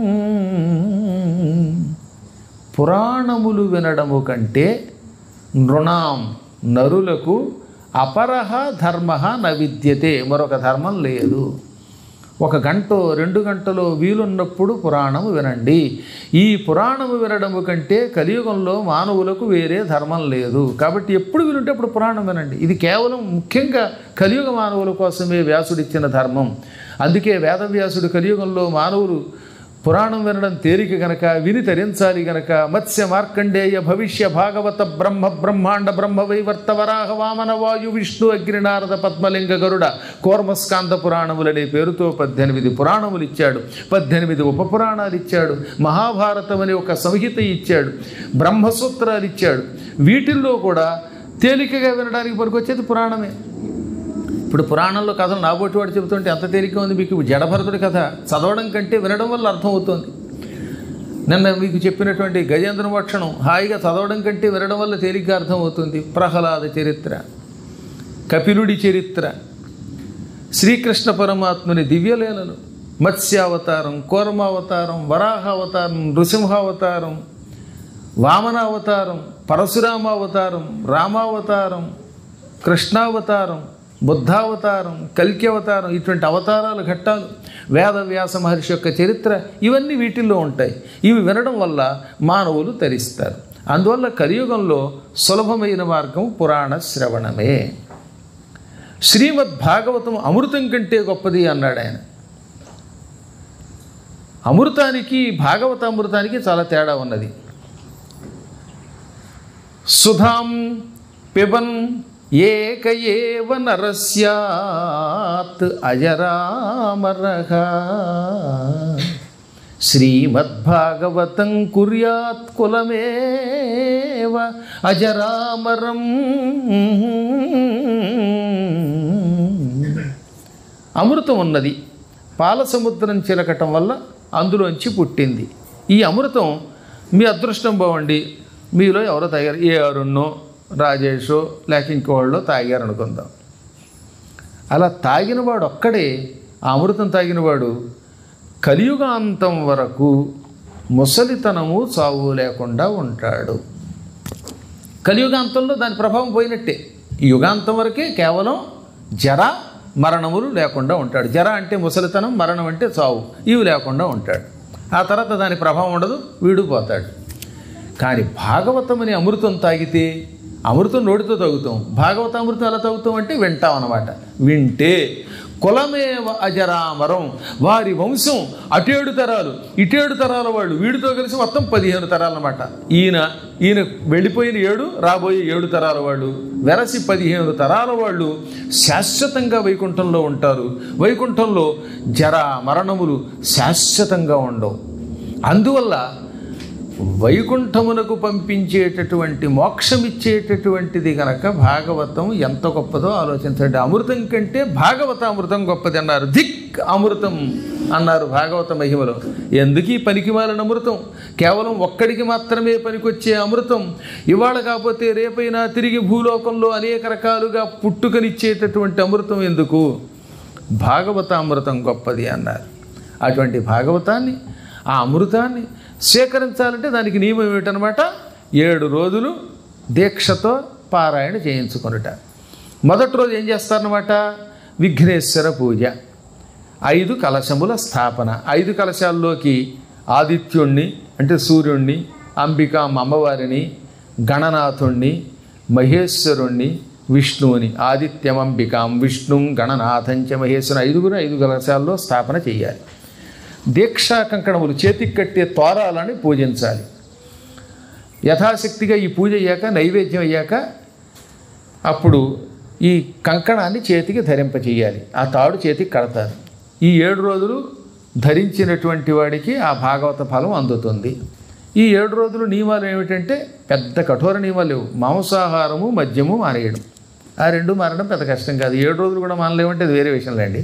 [SPEAKER 1] పురాణములు వినడము కంటే నృణాం నరులకు అపరహ ధర్మ న విద్యతే మరొక ధర్మం లేదు ఒక గంట రెండు గంటలో వీలున్నప్పుడు పురాణము వినండి ఈ పురాణము వినడము కంటే కలియుగంలో మానవులకు వేరే ధర్మం లేదు కాబట్టి ఎప్పుడు వినుంటే అప్పుడు పురాణం వినండి ఇది కేవలం ముఖ్యంగా కలియుగ మానవుల కోసమే వ్యాసుడిచ్చిన ధర్మం అందుకే వేదవ్యాసుడు కలియుగంలో మానవులు పురాణం వినడం తేలిక గనక విని తరించాలి గనక మత్స్య మార్కండేయ భవిష్య భాగవత బ్రహ్మ బ్రహ్మాండ బ్రహ్మ వైవర్త వరాహ వామన వాయు విష్ణు అగ్నినారద పద్మలింగ గరుడ కోర్మస్కాంత పురాణములనే పేరుతో పద్దెనిమిది పురాణములు ఇచ్చాడు పద్దెనిమిది ఉపపురాణాలు ఇచ్చాడు మహాభారతం అనే ఒక సంహిత ఇచ్చాడు బ్రహ్మసూత్రాలు ఇచ్చాడు వీటిల్లో కూడా తేలికగా వినడానికి పనికొచ్చేది పురాణమే ఇప్పుడు పురాణంలో కథలు నాబోటి వాడు చెబుతుంటే ఎంత తేలిక ఉంది మీకు జడభరతుడి కథ చదవడం కంటే వినడం వల్ల అర్థమవుతుంది నిన్న మీకు చెప్పినటువంటి గజేంద్ర మోక్షణం హాయిగా చదవడం కంటే వినడం వల్ల తేలిగ్గా అర్థమవుతుంది ప్రహ్లాద చరిత్ర కపిలుడి చరిత్ర శ్రీకృష్ణ పరమాత్ముని దివ్యలీలలు మత్స్యావతారం కూర్మావతారం వరాహావతారం నృసింహావతారం వామనావతారం పరశురామావతారం రామావతారం కృష్ణావతారం బుద్ధావతారం కల్కి అవతారం ఇటువంటి అవతారాలు ఘట్టాలు వేదవ్యాస మహర్షి యొక్క చరిత్ర ఇవన్నీ వీటిల్లో ఉంటాయి ఇవి వినడం వల్ల మానవులు తరిస్తారు అందువల్ల కలియుగంలో సులభమైన మార్గం పురాణ శ్రవణమే శ్రీమద్ భాగవతం అమృతం కంటే గొప్పది అన్నాడు ఆయన అమృతానికి భాగవత అమృతానికి చాలా తేడా ఉన్నది సుధాం పిబన్ ఏక ఏవ నరస్యాత్ అజరామరః శ్రీమద్భాగవతం కుర్యాత్ కులమేవ అజరామరం అమృతం ఉన్నది పాల సముద్రం చిలకటం వల్ల అందులోంచి పుట్టింది ఈ అమృతం మీ అదృష్టం బాగుండి మీలో ఎవరో తాగారు ఏ అరుణో రాజేషో లేక ఇంకోళ్ళో తాగారు అనుకుందాం అలా తాగినవాడు ఒక్కడే ఆ అమృతం తాగినవాడు కలియుగాంతం వరకు ముసలితనము చావు లేకుండా ఉంటాడు కలియుగాంతంలో దాని ప్రభావం పోయినట్టే ఈ యుగాంతం వరకే కేవలం జర మరణములు లేకుండా ఉంటాడు జర అంటే ముసలితనం మరణం అంటే చావు ఇవి లేకుండా ఉంటాడు ఆ తర్వాత దాని ప్రభావం ఉండదు వీడు పోతాడు కానీ భాగవతం అనే అమృతం తాగితే అమృతం నోటితో తాగుతాం భాగవత అమృతం ఎలా తాగుతాం అంటే వింటాం అన్నమాట వింటే కులమేవ అజరామరం వారి వంశం అటేడు తరాలు ఇటేడు తరాల వాళ్ళు వీడితో కలిసి మొత్తం పదిహేను తరాలు అన్నమాట ఈయన ఈయన వెళ్ళిపోయిన ఏడు రాబోయే ఏడు తరాల వాళ్ళు వెరసి పదిహేను తరాల వాళ్ళు శాశ్వతంగా వైకుంఠంలో ఉంటారు వైకుంఠంలో జర మరణములు శాశ్వతంగా ఉండవు అందువల్ల వైకుంఠమునకు పంపించేటటువంటి మోక్షమిచ్చేటటువంటిది గనక భాగవతం ఎంత గొప్పదో ఆలోచించండి అమృతం కంటే భాగవత అమృతం గొప్పది అన్నారు ధిక్ అమృతం అన్నారు భాగవత మహిమలో ఎందుకు ఈ పనికిమాలిన అమృతం కేవలం ఒక్కడికి మాత్రమే పనికొచ్చే అమృతం ఇవాళ కాకపోతే రేపైనా తిరిగి భూలోకంలో అనేక రకాలుగా పుట్టుకనిచ్చేటటువంటి అమృతం ఎందుకు భాగవత అమృతం గొప్పది అన్నారు అటువంటి భాగవతాన్ని ఆ అమృతాన్ని సేకరించాలంటే దానికి నియమం ఏమిటనమాట ఏడు రోజులు దీక్షతో పారాయణ చేయించుకొనుట మొదటి రోజు ఏం చేస్తారనమాట విఘ్నేశ్వర పూజ ఐదు కలశముల స్థాపన ఐదు కలశాల్లోకి ఆదిత్యుణ్ణి అంటే సూర్యుణ్ణి అంబికాం అమ్మవారిని గణనాథుణ్ణి మహేశ్వరుణ్ణి విష్ణువుని ఆదిత్యం అంబికాం విష్ణుం గణనాథంచ మహేశ్వరుని ఐదుగురు ఐదు కలశాల్లో స్థాపన చేయాలి దీక్షా కంకణములు చేతికి కట్టే తోరాలని పూజించాలి యథాశక్తిగా ఈ పూజ అయ్యాక నైవేద్యం అయ్యాక అప్పుడు ఈ కంకణాన్ని చేతికి ధరింపచేయాలి ఆ తాడు చేతికి కడతారు ఈ ఏడు రోజులు ధరించినటువంటి వాడికి ఆ భాగవత ఫలం అందుతుంది ఈ ఏడు రోజులు నియమాలు ఏమిటంటే పెద్ద కఠోర నియమాలు లేవు మాంసాహారము మద్యము మానేయడం ఆ రెండు మారడం పెద్ద కష్టం కాదు ఏడు రోజులు కూడా మానలేమంటే అది వేరే విషయంలేండి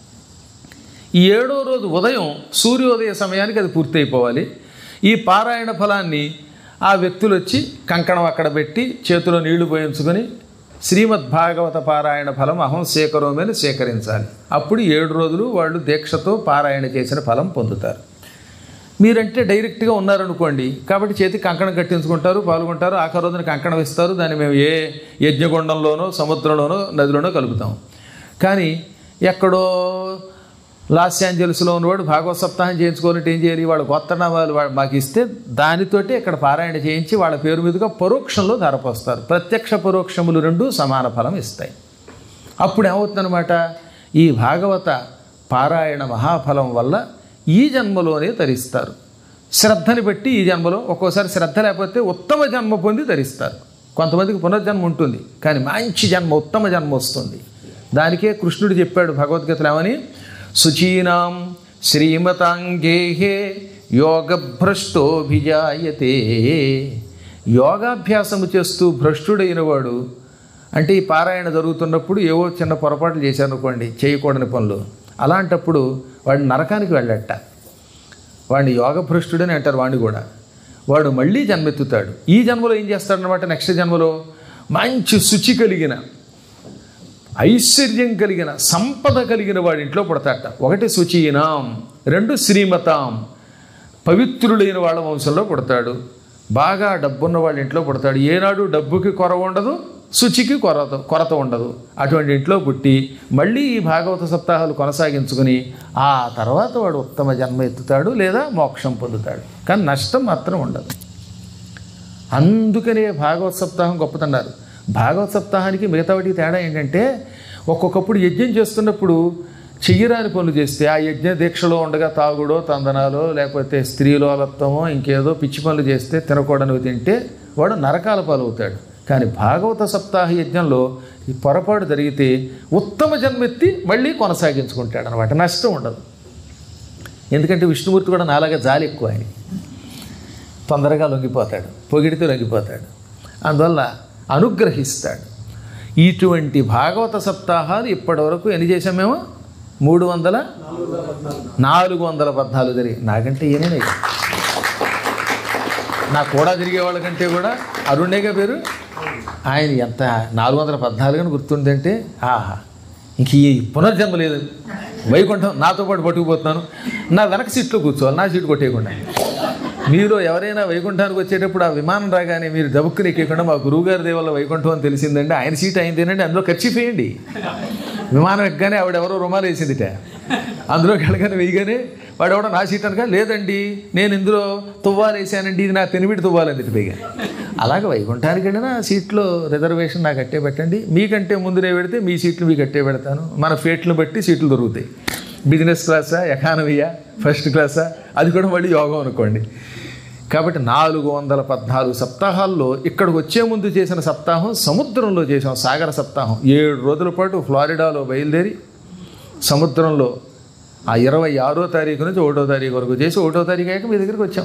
[SPEAKER 1] ఈ ఏడో రోజు ఉదయం సూర్యోదయ సమయానికి అది పూర్తయిపోవాలి ఈ పారాయణ ఫలాన్ని ఆ వ్యక్తులు వచ్చి కంకణం అక్కడ పెట్టి చేతిలో నీళ్లు పోయించుకొని శ్రీమద్ భాగవత పారాయణ ఫలం అహం సేకరోమని సేకరించాలి అప్పుడు ఏడు రోజులు వాళ్ళు దీక్షతో పారాయణ చేసిన ఫలం పొందుతారు మీరంటే డైరెక్ట్గా ఉన్నారనుకోండి కాబట్టి చేతికి కంకణం కట్టించుకుంటారు పాల్గొంటారు ఆఖరి రోజున కంకణం ఇస్తారు దాన్ని మేము ఏ యజ్ఞగుండంలోనో సముద్రంలోనో నదిలోనో కలుపుతాం కానీ ఎక్కడో లాస్ ఏంజల్స్లో ఉన్నవాడు భాగవత సప్తాహం చేయించుకోవాలంటే ఏం చేయాలి వాళ్ళ కొత్త నామాలు వా- మాకు ఇస్తే దానితోటి ఇక్కడ పారాయణ చేయించి వాళ్ళ పేరు మీదుగా పరోక్షంలో ధారపోస్తారు ప్రత్యక్ష పరోక్షములు రెండు సమాన ఫలం ఇస్తాయి అప్పుడు ఏమవుతుందన్నమాట ఈ భాగవత పారాయణ మహాఫలం వల్ల ఈ జన్మలోనే తరిస్తారు శ్రద్ధని బట్టి ఈ జన్మలో ఒక్కోసారి శ్రద్ధ లేకపోతే ఉత్తమ జన్మ పొంది తరిస్తారు కొంతమందికి పునర్జన్మ ఉంటుంది కానీ మంచి జన్మ ఉత్తమ జన్మ వస్తుంది దానికే కృష్ణుడు చెప్పాడు భగవద్గీతలో ఏమని శుచీనాం శ్రీమతాంగేహే యోగభ్రష్టోభిజాయతే యోగాభ్యాసము చేస్తూ భ్రష్టుడైన వాడు అంటే ఈ పారాయణ జరుగుతున్నప్పుడు ఏవో చిన్న పొరపాట్లు చేశారనుకోండి చేయకూడని పనులు అలాంటప్పుడు వాడు నరకానికి వెళ్ళట వాడిని యోగభ్రష్టుడని అంటారు వాడిని కూడా వాడు మళ్ళీ జన్మెత్తుతాడు ఈ జన్మలో ఏం చేస్తాడనమాట నెక్స్ట్ జన్మలో మంచి శుచి కలిగిన ఐశ్వర్యం కలిగిన సంపద కలిగిన వాడి ఇంట్లో పుడతాట ఒకటి శుచీనాం రెండు శ్రీమతాం పవిత్రులైన వాళ్ళ వంశంలో పుడతాడు బాగా డబ్బున్న వాళ్ళ ఇంట్లో పుడతాడు ఏనాడు డబ్బుకి కొరవ ఉండదు శుచికి కొరత కొరత ఉండదు అటువంటి ఇంట్లో పుట్టి మళ్ళీ ఈ భాగవత సప్తాహాలు కొనసాగించుకుని ఆ తర్వాత వాడు ఉత్తమ జన్మ ఎత్తుతాడు లేదా మోక్షం పొందుతాడు కానీ నష్టం మాత్రం ఉండదు అందుకనే భాగవత సప్తాహం గొప్పతన్నారు భాగవత సప్తాహానికి మిగతా వాటికి తేడా ఏంటంటే ఒక్కొక్కప్పుడు యజ్ఞం చేస్తున్నప్పుడు చెయ్యరాని పనులు చేస్తే ఆ యజ్ఞ దీక్షలో ఉండగా తాగుడో తందనాలో లేకపోతే స్త్రీలోలత్వమో ఇంకేదో పిచ్చి పనులు చేస్తే తినకూడనివి తింటే వాడు నరకాల పాలవుతాడు కానీ భాగవత సప్తాహ యజ్ఞంలో ఈ పొరపాటు జరిగితే ఉత్తమ జన్మెత్తి మళ్ళీ కొనసాగించుకుంటాడు అనమాట నష్టం ఉండదు ఎందుకంటే విష్ణుమూర్తి కూడా నాలాగా జాలి ఎక్కువ ఆయన తొందరగా లొంగిపోతాడు పొగిడితే లొంగిపోతాడు అందువల్ల అనుగ్రహిస్తాడు ఇటువంటి భాగవత సప్తాహాలు ఇప్పటివరకు ఎన్ని చేసాం మేము మూడు వందల నాలుగు వందల పద్నాలుగు జరిగి నాకంటే ఈయననే నా కూడా తిరిగే వాళ్ళకంటే కూడా అరుణేగా పేరు ఆయన ఎంత నాలుగు వందల పద్నాలుగు అని గుర్తుందంటే ఆహా ఇంక ఈ పునర్జన్మ లేదు వైకుంఠం నాతో పాటు పట్టుకుపోతున్నాను నా వెనక సీట్లో కూర్చోవాలి నా సీటు కొట్టేయకుండా మీరు ఎవరైనా వైకుంఠానికి వచ్చేటప్పుడు ఆ విమానం రాగానే మీరు దబుక్కుని ఎక్కకుండా మా గురువుగారి దేవల్ల వైకుంఠం అని తెలిసిందండి ఆయన సీట్ అయిందేనండి అందులో ఖర్చు వేయండి విమానం ఎక్కగానే ఆవిడెవరో రుమాలు వేసిందిట అందులోకి వెళ్ళగానే వేయగానే వాడు ఎవడో నా సీట్ అనగా లేదండి నేను ఇందులో తువ్వాలు వేసానండి ఇది నా పెనిమిడి తువ్వాలని పైగా అలాగే వైకుంఠానికి వెళ్ళినా సీట్లో రిజర్వేషన్ నాకు అట్టే పెట్టండి మీకంటే ముందునే పెడితే మీ సీట్లు మీకు అట్టే పెడతాను మన ఫేట్లను బట్టి సీట్లు దొరుకుతాయి బిజినెస్ క్లాసా ఎకానమీయా ఫస్ట్ క్లాసా అది కూడా మళ్ళీ యోగం అనుకోండి కాబట్టి నాలుగు వందల పద్నాలుగు సప్తాహాల్లో ఇక్కడికి వచ్చే ముందు చేసిన సప్తాహం సముద్రంలో చేసాం సాగర సప్తాహం ఏడు రోజుల పాటు ఫ్లారిడాలో బయలుదేరి సముద్రంలో ఆ ఇరవై ఆరో తారీఖు నుంచి ఒకటో తారీఖు వరకు చేసి ఒకటో తారీఖు అయ్యాక మీ దగ్గరికి వచ్చాం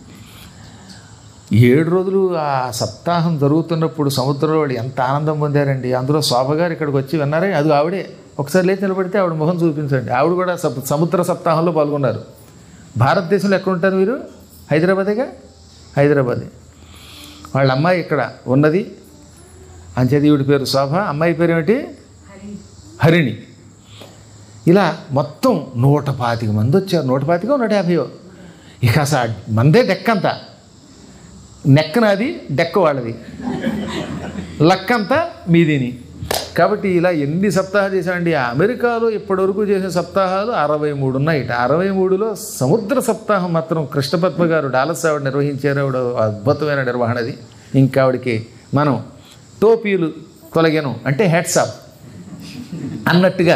[SPEAKER 1] ఏడు రోజులు ఆ సప్తాహం జరుగుతున్నప్పుడు సముద్రంలో వాళ్ళు ఎంత ఆనందం పొందారండి అందులో శోభ గారు ఇక్కడికి వచ్చి విన్నారే అది ఆవిడే ఒకసారి లేచి నిలబడితే ఆవిడ ముఖం చూపించండి ఆవిడ కూడా సప్- సముద్ర సప్తాహంలో పాల్గొన్నారు భారతదేశంలో ఎక్కడ ఉంటారు మీరు హైదరాబాదేగా హైదరాబాదే వాళ్ళ అమ్మాయి ఇక్కడ ఉన్నది అంచేది ఈవిడి పేరు శోభ అమ్మాయి పేరు ఏమిటి హరిణి ఇలా మొత్తం నూట పాతిక మంది వచ్చారు నూట పాతికో నూట యాభైయో ఇక అసలు మందే డెక్కంతా నెక్క నాది డెక్క వాళ్ళది లక్కంతా మీదిని కాబట్టి ఇలా ఎన్ని సప్తాహాలు చేశామండి ఆ అమెరికాలో ఇప్పటివరకు చేసిన సప్తాహాలు అరవై మూడు ఉన్నాయిట అరవై మూడులో సముద్ర సప్తాహం మాత్రం కృష్ణపద్మ గారు డాలస్ ఆవిడ నిర్వహించారు ఆవిడ అద్భుతమైన నిర్వహణ అది ఇంకా ఆవిడకి మనం టోపీలు తొలగాను అంటే హెడ్సాప్ అన్నట్టుగా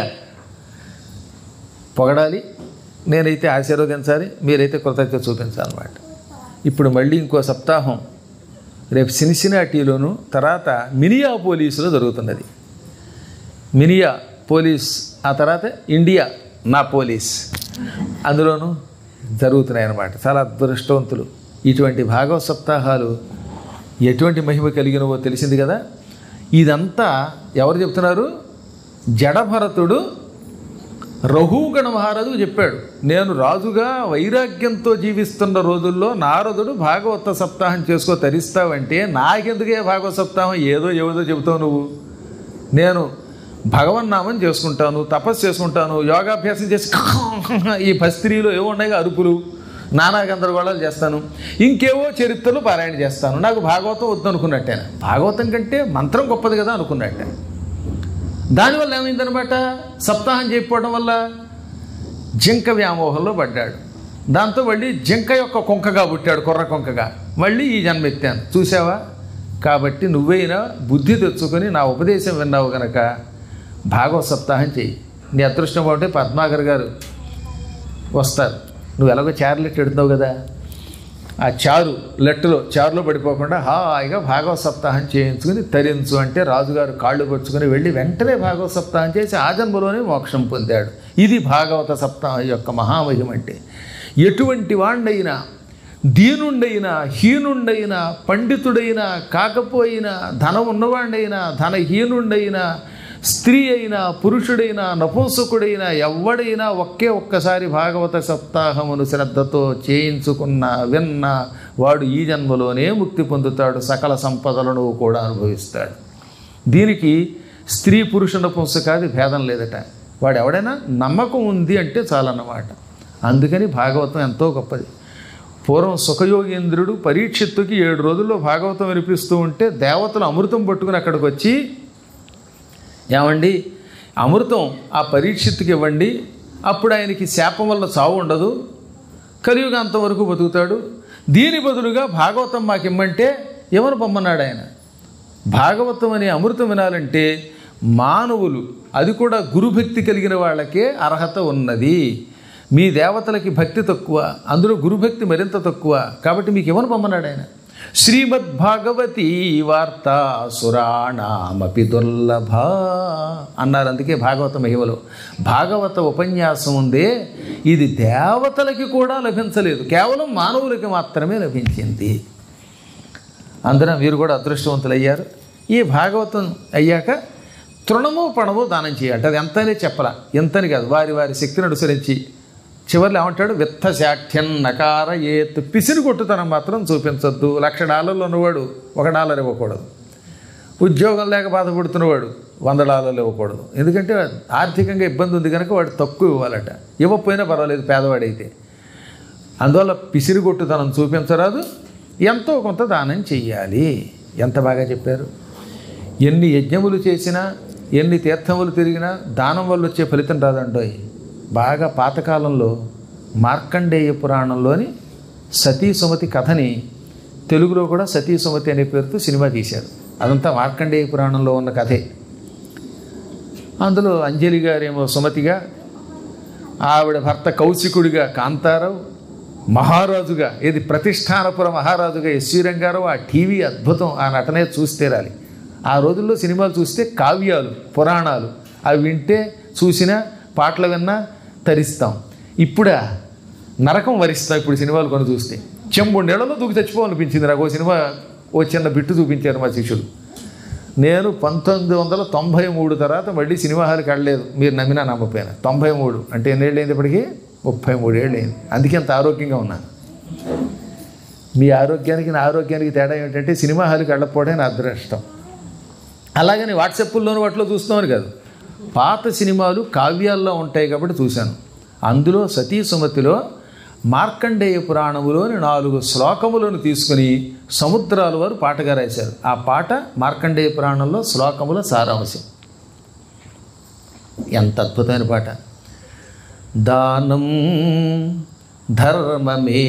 [SPEAKER 1] పొగడాలి నేనైతే ఆశీర్వదించాలి మీరైతే కృతజ్ఞత చూపించాలన్నమాట ఇప్పుడు మళ్ళీ ఇంకో సప్తాహం రేపు సిన్సినాటీలోను తర్వాత మినియా పోలీసులో జరుగుతున్నది మినియా పోలీస్ ఆ తర్వాత ఇండియా నా పోలీస్ అందులోనూ జరుగుతున్నాయి అన్నమాట చాలా అదృష్టవంతులు ఇటువంటి భాగవత సప్తాహాలు ఎటువంటి మహిమ కలిగినవో తెలిసింది కదా ఇదంతా ఎవరు చెప్తున్నారు జడభరతుడు రఘుగణ మహారాజు చెప్పాడు నేను రాజుగా వైరాగ్యంతో జీవిస్తున్న రోజుల్లో నారదుడు భాగవత సప్తాహం చేసుకో తరిస్తావంటే నాకెందుకే భాగవత సప్తాహం ఏదో ఏదో చెబుతావు నువ్వు నేను భగవన్నామం చేసుకుంటాను తపస్సు చేసుకుంటాను యోగాభ్యాసం చేసి ఈ భస్త్రీలో ఏవో ఉన్నాయి అరుపులు నానా గందరగోళాలు చేస్తాను ఇంకేవో చరిత్రలు పారాయణ చేస్తాను నాకు భాగవతం వద్దు అనుకున్నట్టే భాగవతం కంటే మంత్రం గొప్పది కదా అనుకున్నట్టే దానివల్ల ఏమైందనమాట సప్తాహం చేయకపోవడం వల్ల జింక వ్యామోహంలో పడ్డాడు దాంతో మళ్ళీ జింక యొక్క కొంకగా పుట్టాడు కుర్ర కొంకగా మళ్ళీ ఈ జన్మ ఎత్తాను చూసావా కాబట్టి నువ్వైనా బుద్ధి తెచ్చుకొని నా ఉపదేశం విన్నావు గనక భాగవత సప్తాహం చెయ్యి నీ అదృష్టం బాగుంటే పద్మాకర్ గారు వస్తారు నువ్వు ఎలాగో చారులెట్ ఎడుతున్నావు కదా ఆ చారు లెట్టలో చారులో పడిపోకుండా హాయిగా భాగవత సప్తాహం చేయించుకుని తరించు అంటే రాజుగారు కాళ్ళు పరుచుకొని వెళ్ళి వెంటనే భాగవత సప్తాహం చేసి ఆ జన్మలోనే మోక్షం పొందాడు ఇది భాగవత సప్తాహం యొక్క మహామహిమ అంటే ఎటువంటి వాణ్ణైనా దీనుండైనా హీనుండైనా పండితుడైనా కాకపోయినా ధనం ఉన్నవాణ్ణైనా ధనహీనుండైనా స్త్రీ అయినా పురుషుడైనా నపుంసకుడైనా ఎవడైనా ఒకే ఒక్కసారి భాగవత సప్తాహమును శ్రద్ధతో చేయించుకున్న విన్న వాడు ఈ జన్మలోనే ముక్తి పొందుతాడు సకల సంపదలను కూడా అనుభవిస్తాడు దీనికి స్త్రీ పురుష నపుంసకాది భేదం లేదట వాడు ఎవడైనా నమ్మకం ఉంది అంటే చాలన్నమాట అందుకని భాగవతం ఎంతో గొప్పది పూర్వం సుఖయోగేంద్రుడు పరీక్షిత్తుకి ఏడు రోజుల్లో భాగవతం వినిపిస్తూ ఉంటే దేవతలు అమృతం పట్టుకుని అక్కడికి వచ్చి ఏమండి అమృతం ఆ పరీక్షిత్తుకి ఇవ్వండి అప్పుడు ఆయనకి శాపం వల్ల చావు ఉండదు కలియుగాంతం వరకు బతుకుతాడు దీని బదులుగా భాగవతం మాకు ఇమ్మంటే ఎవరు పొమ్మన్నాడు ఆయన భాగవతం అనే అమృతం వినాలంటే మానవులు అది కూడా గురుభక్తి కలిగిన వాళ్ళకే అర్హత ఉన్నది మీ దేవతలకి భక్తి తక్కువ అందులో గురుభక్తి మరింత తక్కువ కాబట్టి మీకు ఎవరు పొమ్మన్నాడు ఆయన శ్రీమద్భాగవతి వార్త సురాణామపి దుర్లభ అన్నారు అందుకే భాగవత మహిమలో భాగవత ఉపన్యాసం ఉందే ఇది దేవతలకి కూడా లభించలేదు కేవలం మానవులకి మాత్రమే లభించింది అందున మీరు కూడా అదృష్టవంతులయ్యారు ఈ భాగవతం అయ్యాక తృణము పణము దానం చేయాలి అది ఎంతనే చెప్పరా ఎంతని కాదు వారి వారి శక్తిని అనుసరించి చివరిలో ఏమంటాడు విత్త శాఠ్యం నకార ఏత్ పిసిరి కొట్టుతనం మాత్రం చూపించొద్దు లక్ష డాలర్లు ఉన్నవాడు ఒక డాలర్ ఇవ్వకూడదు ఉద్యోగం లేక బాధపడుతున్నవాడు వంద డాలర్లు ఇవ్వకూడదు ఎందుకంటే ఆర్థికంగా ఇబ్బంది ఉంది కనుక వాడు తక్కువ ఇవ్వాలట ఇవ్వకపోయినా పర్వాలేదు పేదవాడైతే అందువల్ల పిసిరిగొట్టుతనం చూపించరాదు ఎంతో కొంత దానం చెయ్యాలి ఎంత బాగా చెప్పారు ఎన్ని యజ్ఞములు చేసినా ఎన్ని తీర్థములు తిరిగినా దానం వల్ల వచ్చే ఫలితం రాదండోయ్ బాగా పాతకాలంలో మార్కండేయ పురాణంలోని సతీ సుమతి కథని తెలుగులో కూడా సతీ సుమతి అనే పేరుతో సినిమా తీశారు అదంతా మార్కండేయ పురాణంలో ఉన్న కథే అందులో అంజలి గారేమో సుమతిగా ఆవిడ భర్త కౌశికుడిగా కాంతారావు మహారాజుగా ఏది ప్రతిష్టానపుర మహారాజుగా ఎస్వి రంగారావు ఆ టీవీ అద్భుతం ఆ నటనే చూస్తేరాలి ఆ రోజుల్లో సినిమాలు చూస్తే కావ్యాలు పురాణాలు అవి వింటే చూసినా పాటలు విన్నా తరిస్తాం ఇప్పుడా నరకం వరిస్తాం ఇప్పుడు సినిమాలు కొని చూస్తే చెంబుండేళ్లలో దూకి చచ్చిపోవాలనిపించింది నాకు ఓ సినిమా ఓ చిన్న బిట్టు చూపించారు మా శిష్యుడు నేను పంతొమ్మిది వందల తొంభై మూడు తర్వాత మళ్ళీ సినిమా హాల్కి వెళ్ళలేదు మీరు నమ్మినా నమ్మపోయినా తొంభై మూడు అంటే ఎన్నేళ్ళు అయింది ఇప్పటికి ముప్పై మూడేళ్ళు అయింది అందుకే అంత ఆరోగ్యంగా ఉన్నాను మీ ఆరోగ్యానికి నా ఆరోగ్యానికి తేడా ఏమిటంటే సినిమా హాల్కి వెళ్ళకపోవడం నా అదృష్టం అలాగని వాట్సాప్లోనూ వాటిలో చూస్తామని కాదు పాత సినిమాలు కావ్యాల్లో ఉంటాయి కాబట్టి చూశాను అందులో సతీ సుమతిలో మార్కండేయ పురాణములోని నాలుగు శ్లోకములను తీసుకుని సముద్రాల వారు పాటగా రాశారు ఆ పాట మార్కండేయ పురాణంలో శ్లోకముల సారాంశం ఎంత అద్భుతమైన పాట దానం ధర్మమే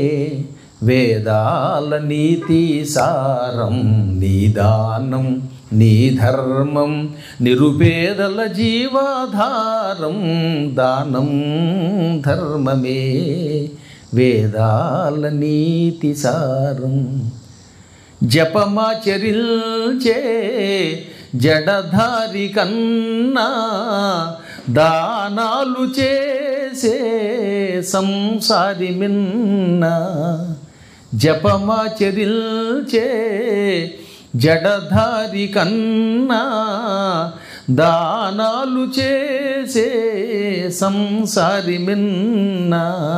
[SPEAKER 1] వేదాల నీతి సారం నీ దానం నీ ధర్మం నిరుపేదల జీవాధారం దానం ధర్మమే వేదాల నీతి సారం జపమాచరిల్చే జడధారి కన్నా దానాలు చేసే సంసారి మిన్న జపమాచరిల్చే జడధారి కన్నా దానాలు చేసే సంసారి మిన్న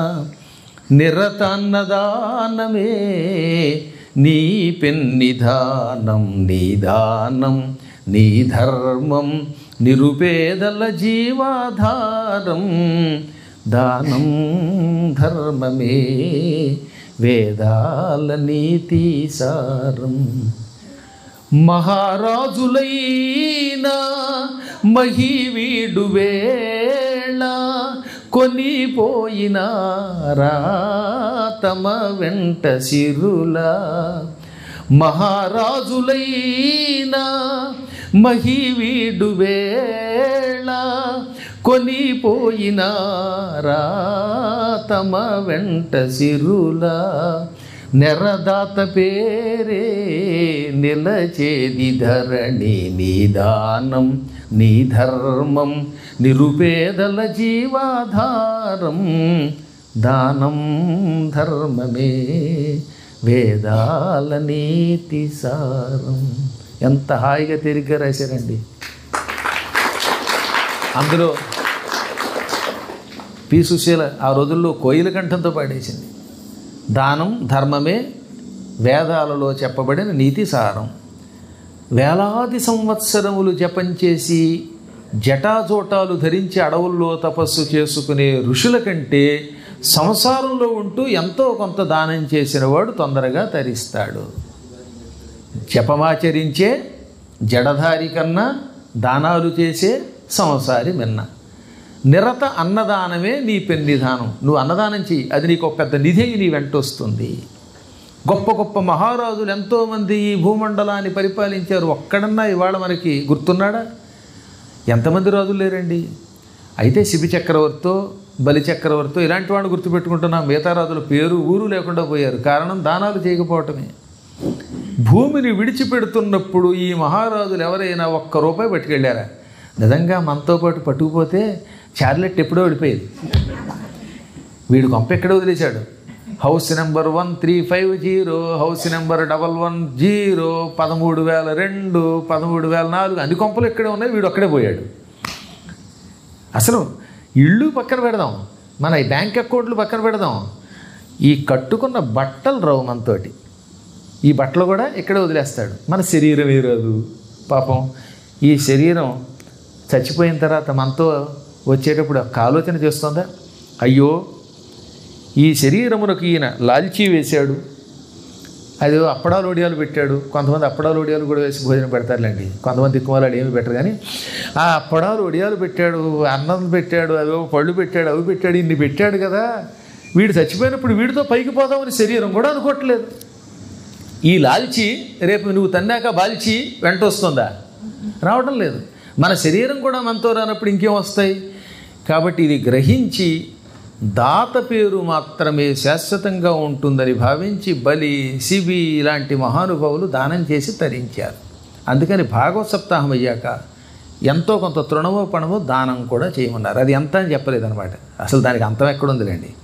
[SPEAKER 1] నిరతన్నదానమే నీ పెన్నిధానం నీ దానం నీ ధర్మం నిరుపేదల జీవాధారం దానం ధర్మమే వేదాల నీతి సారం మహారాజులైనా మహివీడు వేళ కొనిపోయిన తమ వెంట సిరులా మహారాజులైనా మహివీడు వేళ కొనిపోయిన తమ వెంట సిరులా నెరదాత పేరే నిలచేది ధరణి నిదానం నీ ధర్మం నిరుపేదల జీవాధారం దానం ధర్మమే వేదాల నీతి సారం ఎంత హాయిగా తిరిగ్గా రాశారండి అందులో పి సుశీల ఆ రోజుల్లో కోయిల కంఠంతో పాడేసింది దానం ధర్మమే వేదాలలో చెప్పబడిన నీతి సారం వేలాది సంవత్సరములు జపం చేసి జటాజోటాలు ధరించి అడవుల్లో తపస్సు చేసుకునే ఋషుల కంటే సంసారంలో ఉంటూ ఎంతో కొంత దానం చేసిన వాడు తొందరగా తరిస్తాడు జపమాచరించే జడధారి కన్నా దానాలు చేసే సంసారి మిన్న నిరత అన్నదానమే నీ పెన్నిధానం నువ్వు అన్నదానం చెయ్యి అది నీకు ఒక పెద్ద నిధి నీ వెంట వస్తుంది గొప్ప గొప్ప మహారాజులు ఎంతోమంది ఈ భూమండలాన్ని పరిపాలించారు ఒక్కడన్నా ఇవాళ మనకి గుర్తున్నాడా ఎంతమంది రాజులు లేరండి అయితే శిబి చక్రవర్తితో బలి చక్రవర్తితో ఇలాంటి వాడిని గుర్తుపెట్టుకుంటున్నాం మిగతా రాజుల పేరు ఊరు లేకుండా పోయారు కారణం దానాలు చేయకపోవటమే భూమిని విడిచిపెడుతున్నప్పుడు ఈ మహారాజులు ఎవరైనా ఒక్క రూపాయి పట్టుకెళ్ళారా నిజంగా మనతో పాటు పట్టుకుపోతే చార్లెట్ ఎప్పుడో వెళ్ళిపోయేది వీడు కొంప ఎక్కడ వదిలేశాడు house number one three five zero house number double one zero పదమూడు వేల రెండు పదమూడు వేల నాలుగు అన్ని కొంపలు ఇక్కడే ఉన్నాయి వీడు ఒక్కడే పోయాడు అసలు ఇళ్ళు పక్కన పెడదాం మన ఈ బ్యాంక్ అకౌంట్లు పక్కన పెడదాం ఈ కట్టుకున్న బట్టలు రావు మనతోటి ఈ బట్టలు కూడా ఇక్కడే వదిలేస్తాడు మన శరీరం ఏ రాదు పాపం ఈ శరీరం చచ్చిపోయిన తర్వాత మనతో వచ్చేటప్పుడు ఒక ఆలోచన చేస్తుందా అయ్యో ఈ శరీరమునకు ఈయన లాల్చీ వేశాడు అది అప్పడాలు ఒడియాలు పెట్టాడు కొంతమంది అప్పడాలు ఒడియాలు కూడా వేసి భోజనం పెడతారులేండి కొంతమంది దిక్కుమాలాడు ఏమి పెట్టరు కానీ ఆ అప్పడాలు ఒడియాలు పెట్టాడు అన్నం పెట్టాడు అవి పళ్ళు పెట్టాడు అవి పెట్టాడు ఇన్ని పెట్టాడు కదా వీడు చచ్చిపోయినప్పుడు వీడితో పైకి పోదామని శరీరం కూడా అనుకోవట్లేదు ఈ లాల్చి రేపు నువ్వు తన్నాక బాల్చి వెంట వస్తుందా రావడం లేదు మన శరీరం కూడా మనతో రానప్పుడు ఇంకేం వస్తాయి కాబట్టి ఇది గ్రహించి దాత పేరు మాత్రమే శాశ్వతంగా ఉంటుందని భావించి బలి శిబి ఇలాంటి మహానుభావులు దానం చేసి తరించారు అందుకని భాగవత సప్తాహం అయ్యాక ఎంతో కొంత తృణమో పణమో దానం కూడా చేయమన్నారు అది ఎంత అని చెప్పలేదన్నమాట అసలు దానికి అంతం ఎక్కడుందిలేండి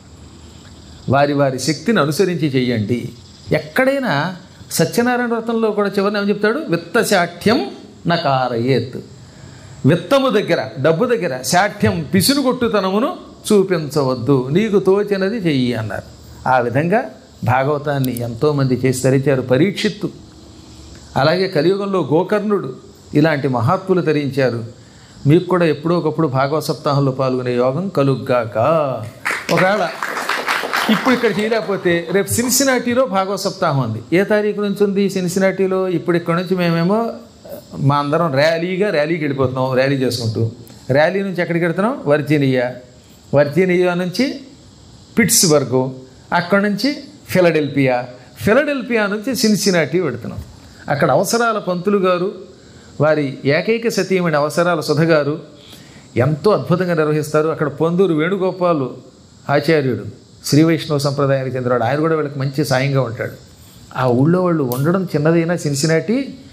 [SPEAKER 1] వారి వారి శక్తిని అనుసరించి చెయ్యండి ఎక్కడైనా సత్యనారాయణ వ్రతంలో కూడా చివరిని ఏమని చెప్తాడు విత్తశాఠ్యం నకారయేత్ విత్తము దగ్గర డబ్బు దగ్గర శాఠ్యం పిసునుగొట్టుతనమును చూపించవద్దు నీకు తోచినది చెయ్యి అన్నారు ఆ విధంగా భాగవతాన్ని ఎంతోమంది చేసి తరించారు పరీక్షిత్తు అలాగే కలియుగంలో గోకర్ణుడు ఇలాంటి మహాత్ములు తరించారు మీకు కూడా ఎప్పుడో ఒకప్పుడు భాగవత సప్తాహంలో పాల్గొనే యోగం కలుగ్గాక ఒకవేళ ఇప్పుడు ఇక్కడ చేయలేకపోతే రేపు సిన్సినాటీలో భాగవత సప్తాహం ఉంది ఏ తారీఖు నుంచి ఉంది సిన్సినాటీలో ఇప్పుడు ఇక్కడ నుంచి మేమేమో మా అందరం ర్యాలీగా ర్యాలీకి వెళ్ళిపోతున్నాం ర్యాలీ చేసుకుంటూ ర్యాలీ నుంచి ఎక్కడికి వెళ్తున్నాం వర్జీనియా వర్జీనియా నుంచి పిట్స్బర్గ్ అక్కడ నుంచి ఫిలడెల్ఫియా ఫిలడెల్ఫియా నుంచి సిన్సినాటీ పెడుతున్నాం అక్కడ అవసరాల పంతులు గారు వారి ఏకైక సతీమణి అవసరాల సుధ గారు ఎంతో అద్భుతంగా నిర్వహిస్తారు అక్కడ పొందూరు వేణుగోపాలు ఆచార్యుడు శ్రీ వైష్ణవ సంప్రదాయానికి చెందినవాడు ఆయన కూడా వీళ్ళకి మంచి సాయంగా ఉంటాడు ఆ ఊళ్ళో వాళ్ళు ఉండడం చిన్నదైనా సిన్సినాటి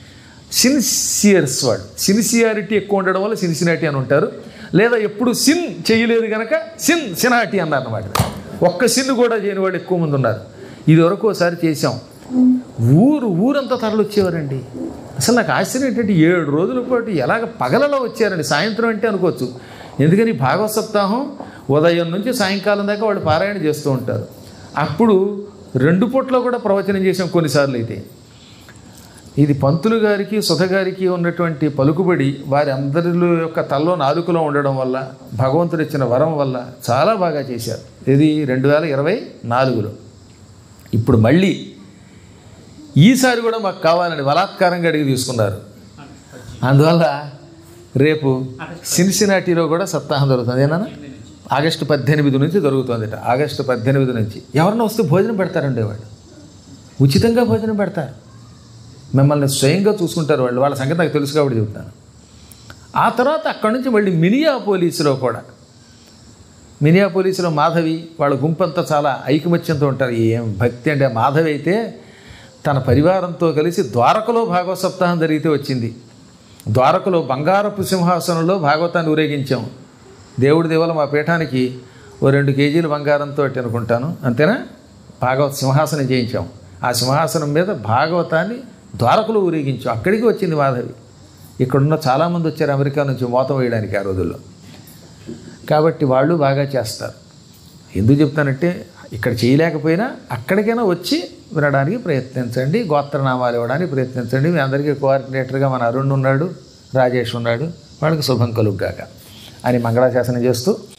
[SPEAKER 1] సిన్సియర్స్ వాడు సిన్సియారిటీ ఎక్కువ ఉండడం వల్ల సిన్సినాటి అని ఉంటారు లేదా ఎప్పుడు సిన్ చేయలేదు కనుక సిన్ సినాటి అన్నారు అనమాట ఒక్క సిన్ కూడా చేయని వాళ్ళు ఎక్కువ మంది ఉన్నారు ఇది వరకు ఒకసారి చేసాం ఊరు ఊరంతా తరలి వచ్చేవారండి అసలు నాకు ఆశ్చర్యం ఏంటంటే ఏడు రోజుల పాటు ఎలాగ పగలలో వచ్చారండి సాయంత్రం అంటే అనుకోవచ్చు ఎందుకని భాగవత సప్తాహం ఉదయం నుంచి సాయంకాలం దాకా వాళ్ళు పారాయణ చేస్తూ ఉంటారు అప్పుడు రెండు పూట్ల కూడా ప్రవచనం చేసాం కొన్నిసార్లు అయితే ఇది పంతులు గారికి సుధ గారికి ఉన్నటువంటి పలుకుబడి వారి అందరిలో యొక్క తల్లో నాలుకలో ఉండడం వల్ల భగవంతుడు ఇచ్చిన వరం వల్ల చాలా బాగా చేశారు ఇది రెండు వేల ఇరవై నాలుగులో ఇప్పుడు మళ్ళీ ఈసారి కూడా మాకు కావాలని బలాత్కారంగా అడిగి తీసుకున్నారు అందువల్ల రేపు సిన్సినాటీలో కూడా సప్తాహం జరుగుతుంది ఏనా ఆగస్టు పద్దెనిమిది నుంచి జరుగుతుందిట ఆగస్టు పద్దెనిమిది నుంచి ఎవరన్నా వస్తే భోజనం పెడతారండి వాళ్ళు ఉచితంగా భోజనం పెడతారు మిమ్మల్ని స్వయంగా చూసుకుంటారు వాళ్ళు వాళ్ళ సంగతి నాకు తెలుసు కాబట్టి చెబుతాను ఆ తర్వాత అక్కడి నుంచి మళ్ళీ మినియా పోలీసులో కూడా మినియా పోలీసులో మాధవి వాళ్ళ గుంపంతా చాలా ఐకమత్యంతో ఉంటారు ఏం భక్తి అంటే మాధవి అయితే తన పరివారంతో కలిసి ద్వారకలో భాగవత సప్తాహం జరిగితే వచ్చింది ద్వారకలో బంగారపు సింహాసనంలో భాగవతాన్ని ఊరేగించాం దేవుడి దేవల మా పీఠానికి ఓ రెండు కేజీలు బంగారంతో అనుకుంటాను అంతేనా భాగవత సింహాసనం చేయించాం ఆ సింహాసనం మీద భాగవతాన్ని ద్వారకలో ఊరేగించాం అక్కడికి వచ్చింది మాధవి ఇక్కడున్న చాలామంది వచ్చారు అమెరికా నుంచి మోతం వేయడానికి ఆ రోజుల్లో కాబట్టి వాళ్ళు బాగా చేస్తారు ఎందుకు చెప్తానంటే ఇక్కడ చేయలేకపోయినా అక్కడికైనా వచ్చి వినడానికి ప్రయత్నించండి గోత్రనామాలు ఇవ్వడానికి ప్రయత్నించండి మీ అందరికీ కోఆర్డినేటర్గా మన అరుణ్ ఉన్నాడు రాజేష్ ఉన్నాడు వాళ్ళకి శుభం కలుగ్గాక అని మంగళాశాసనం చేస్తూ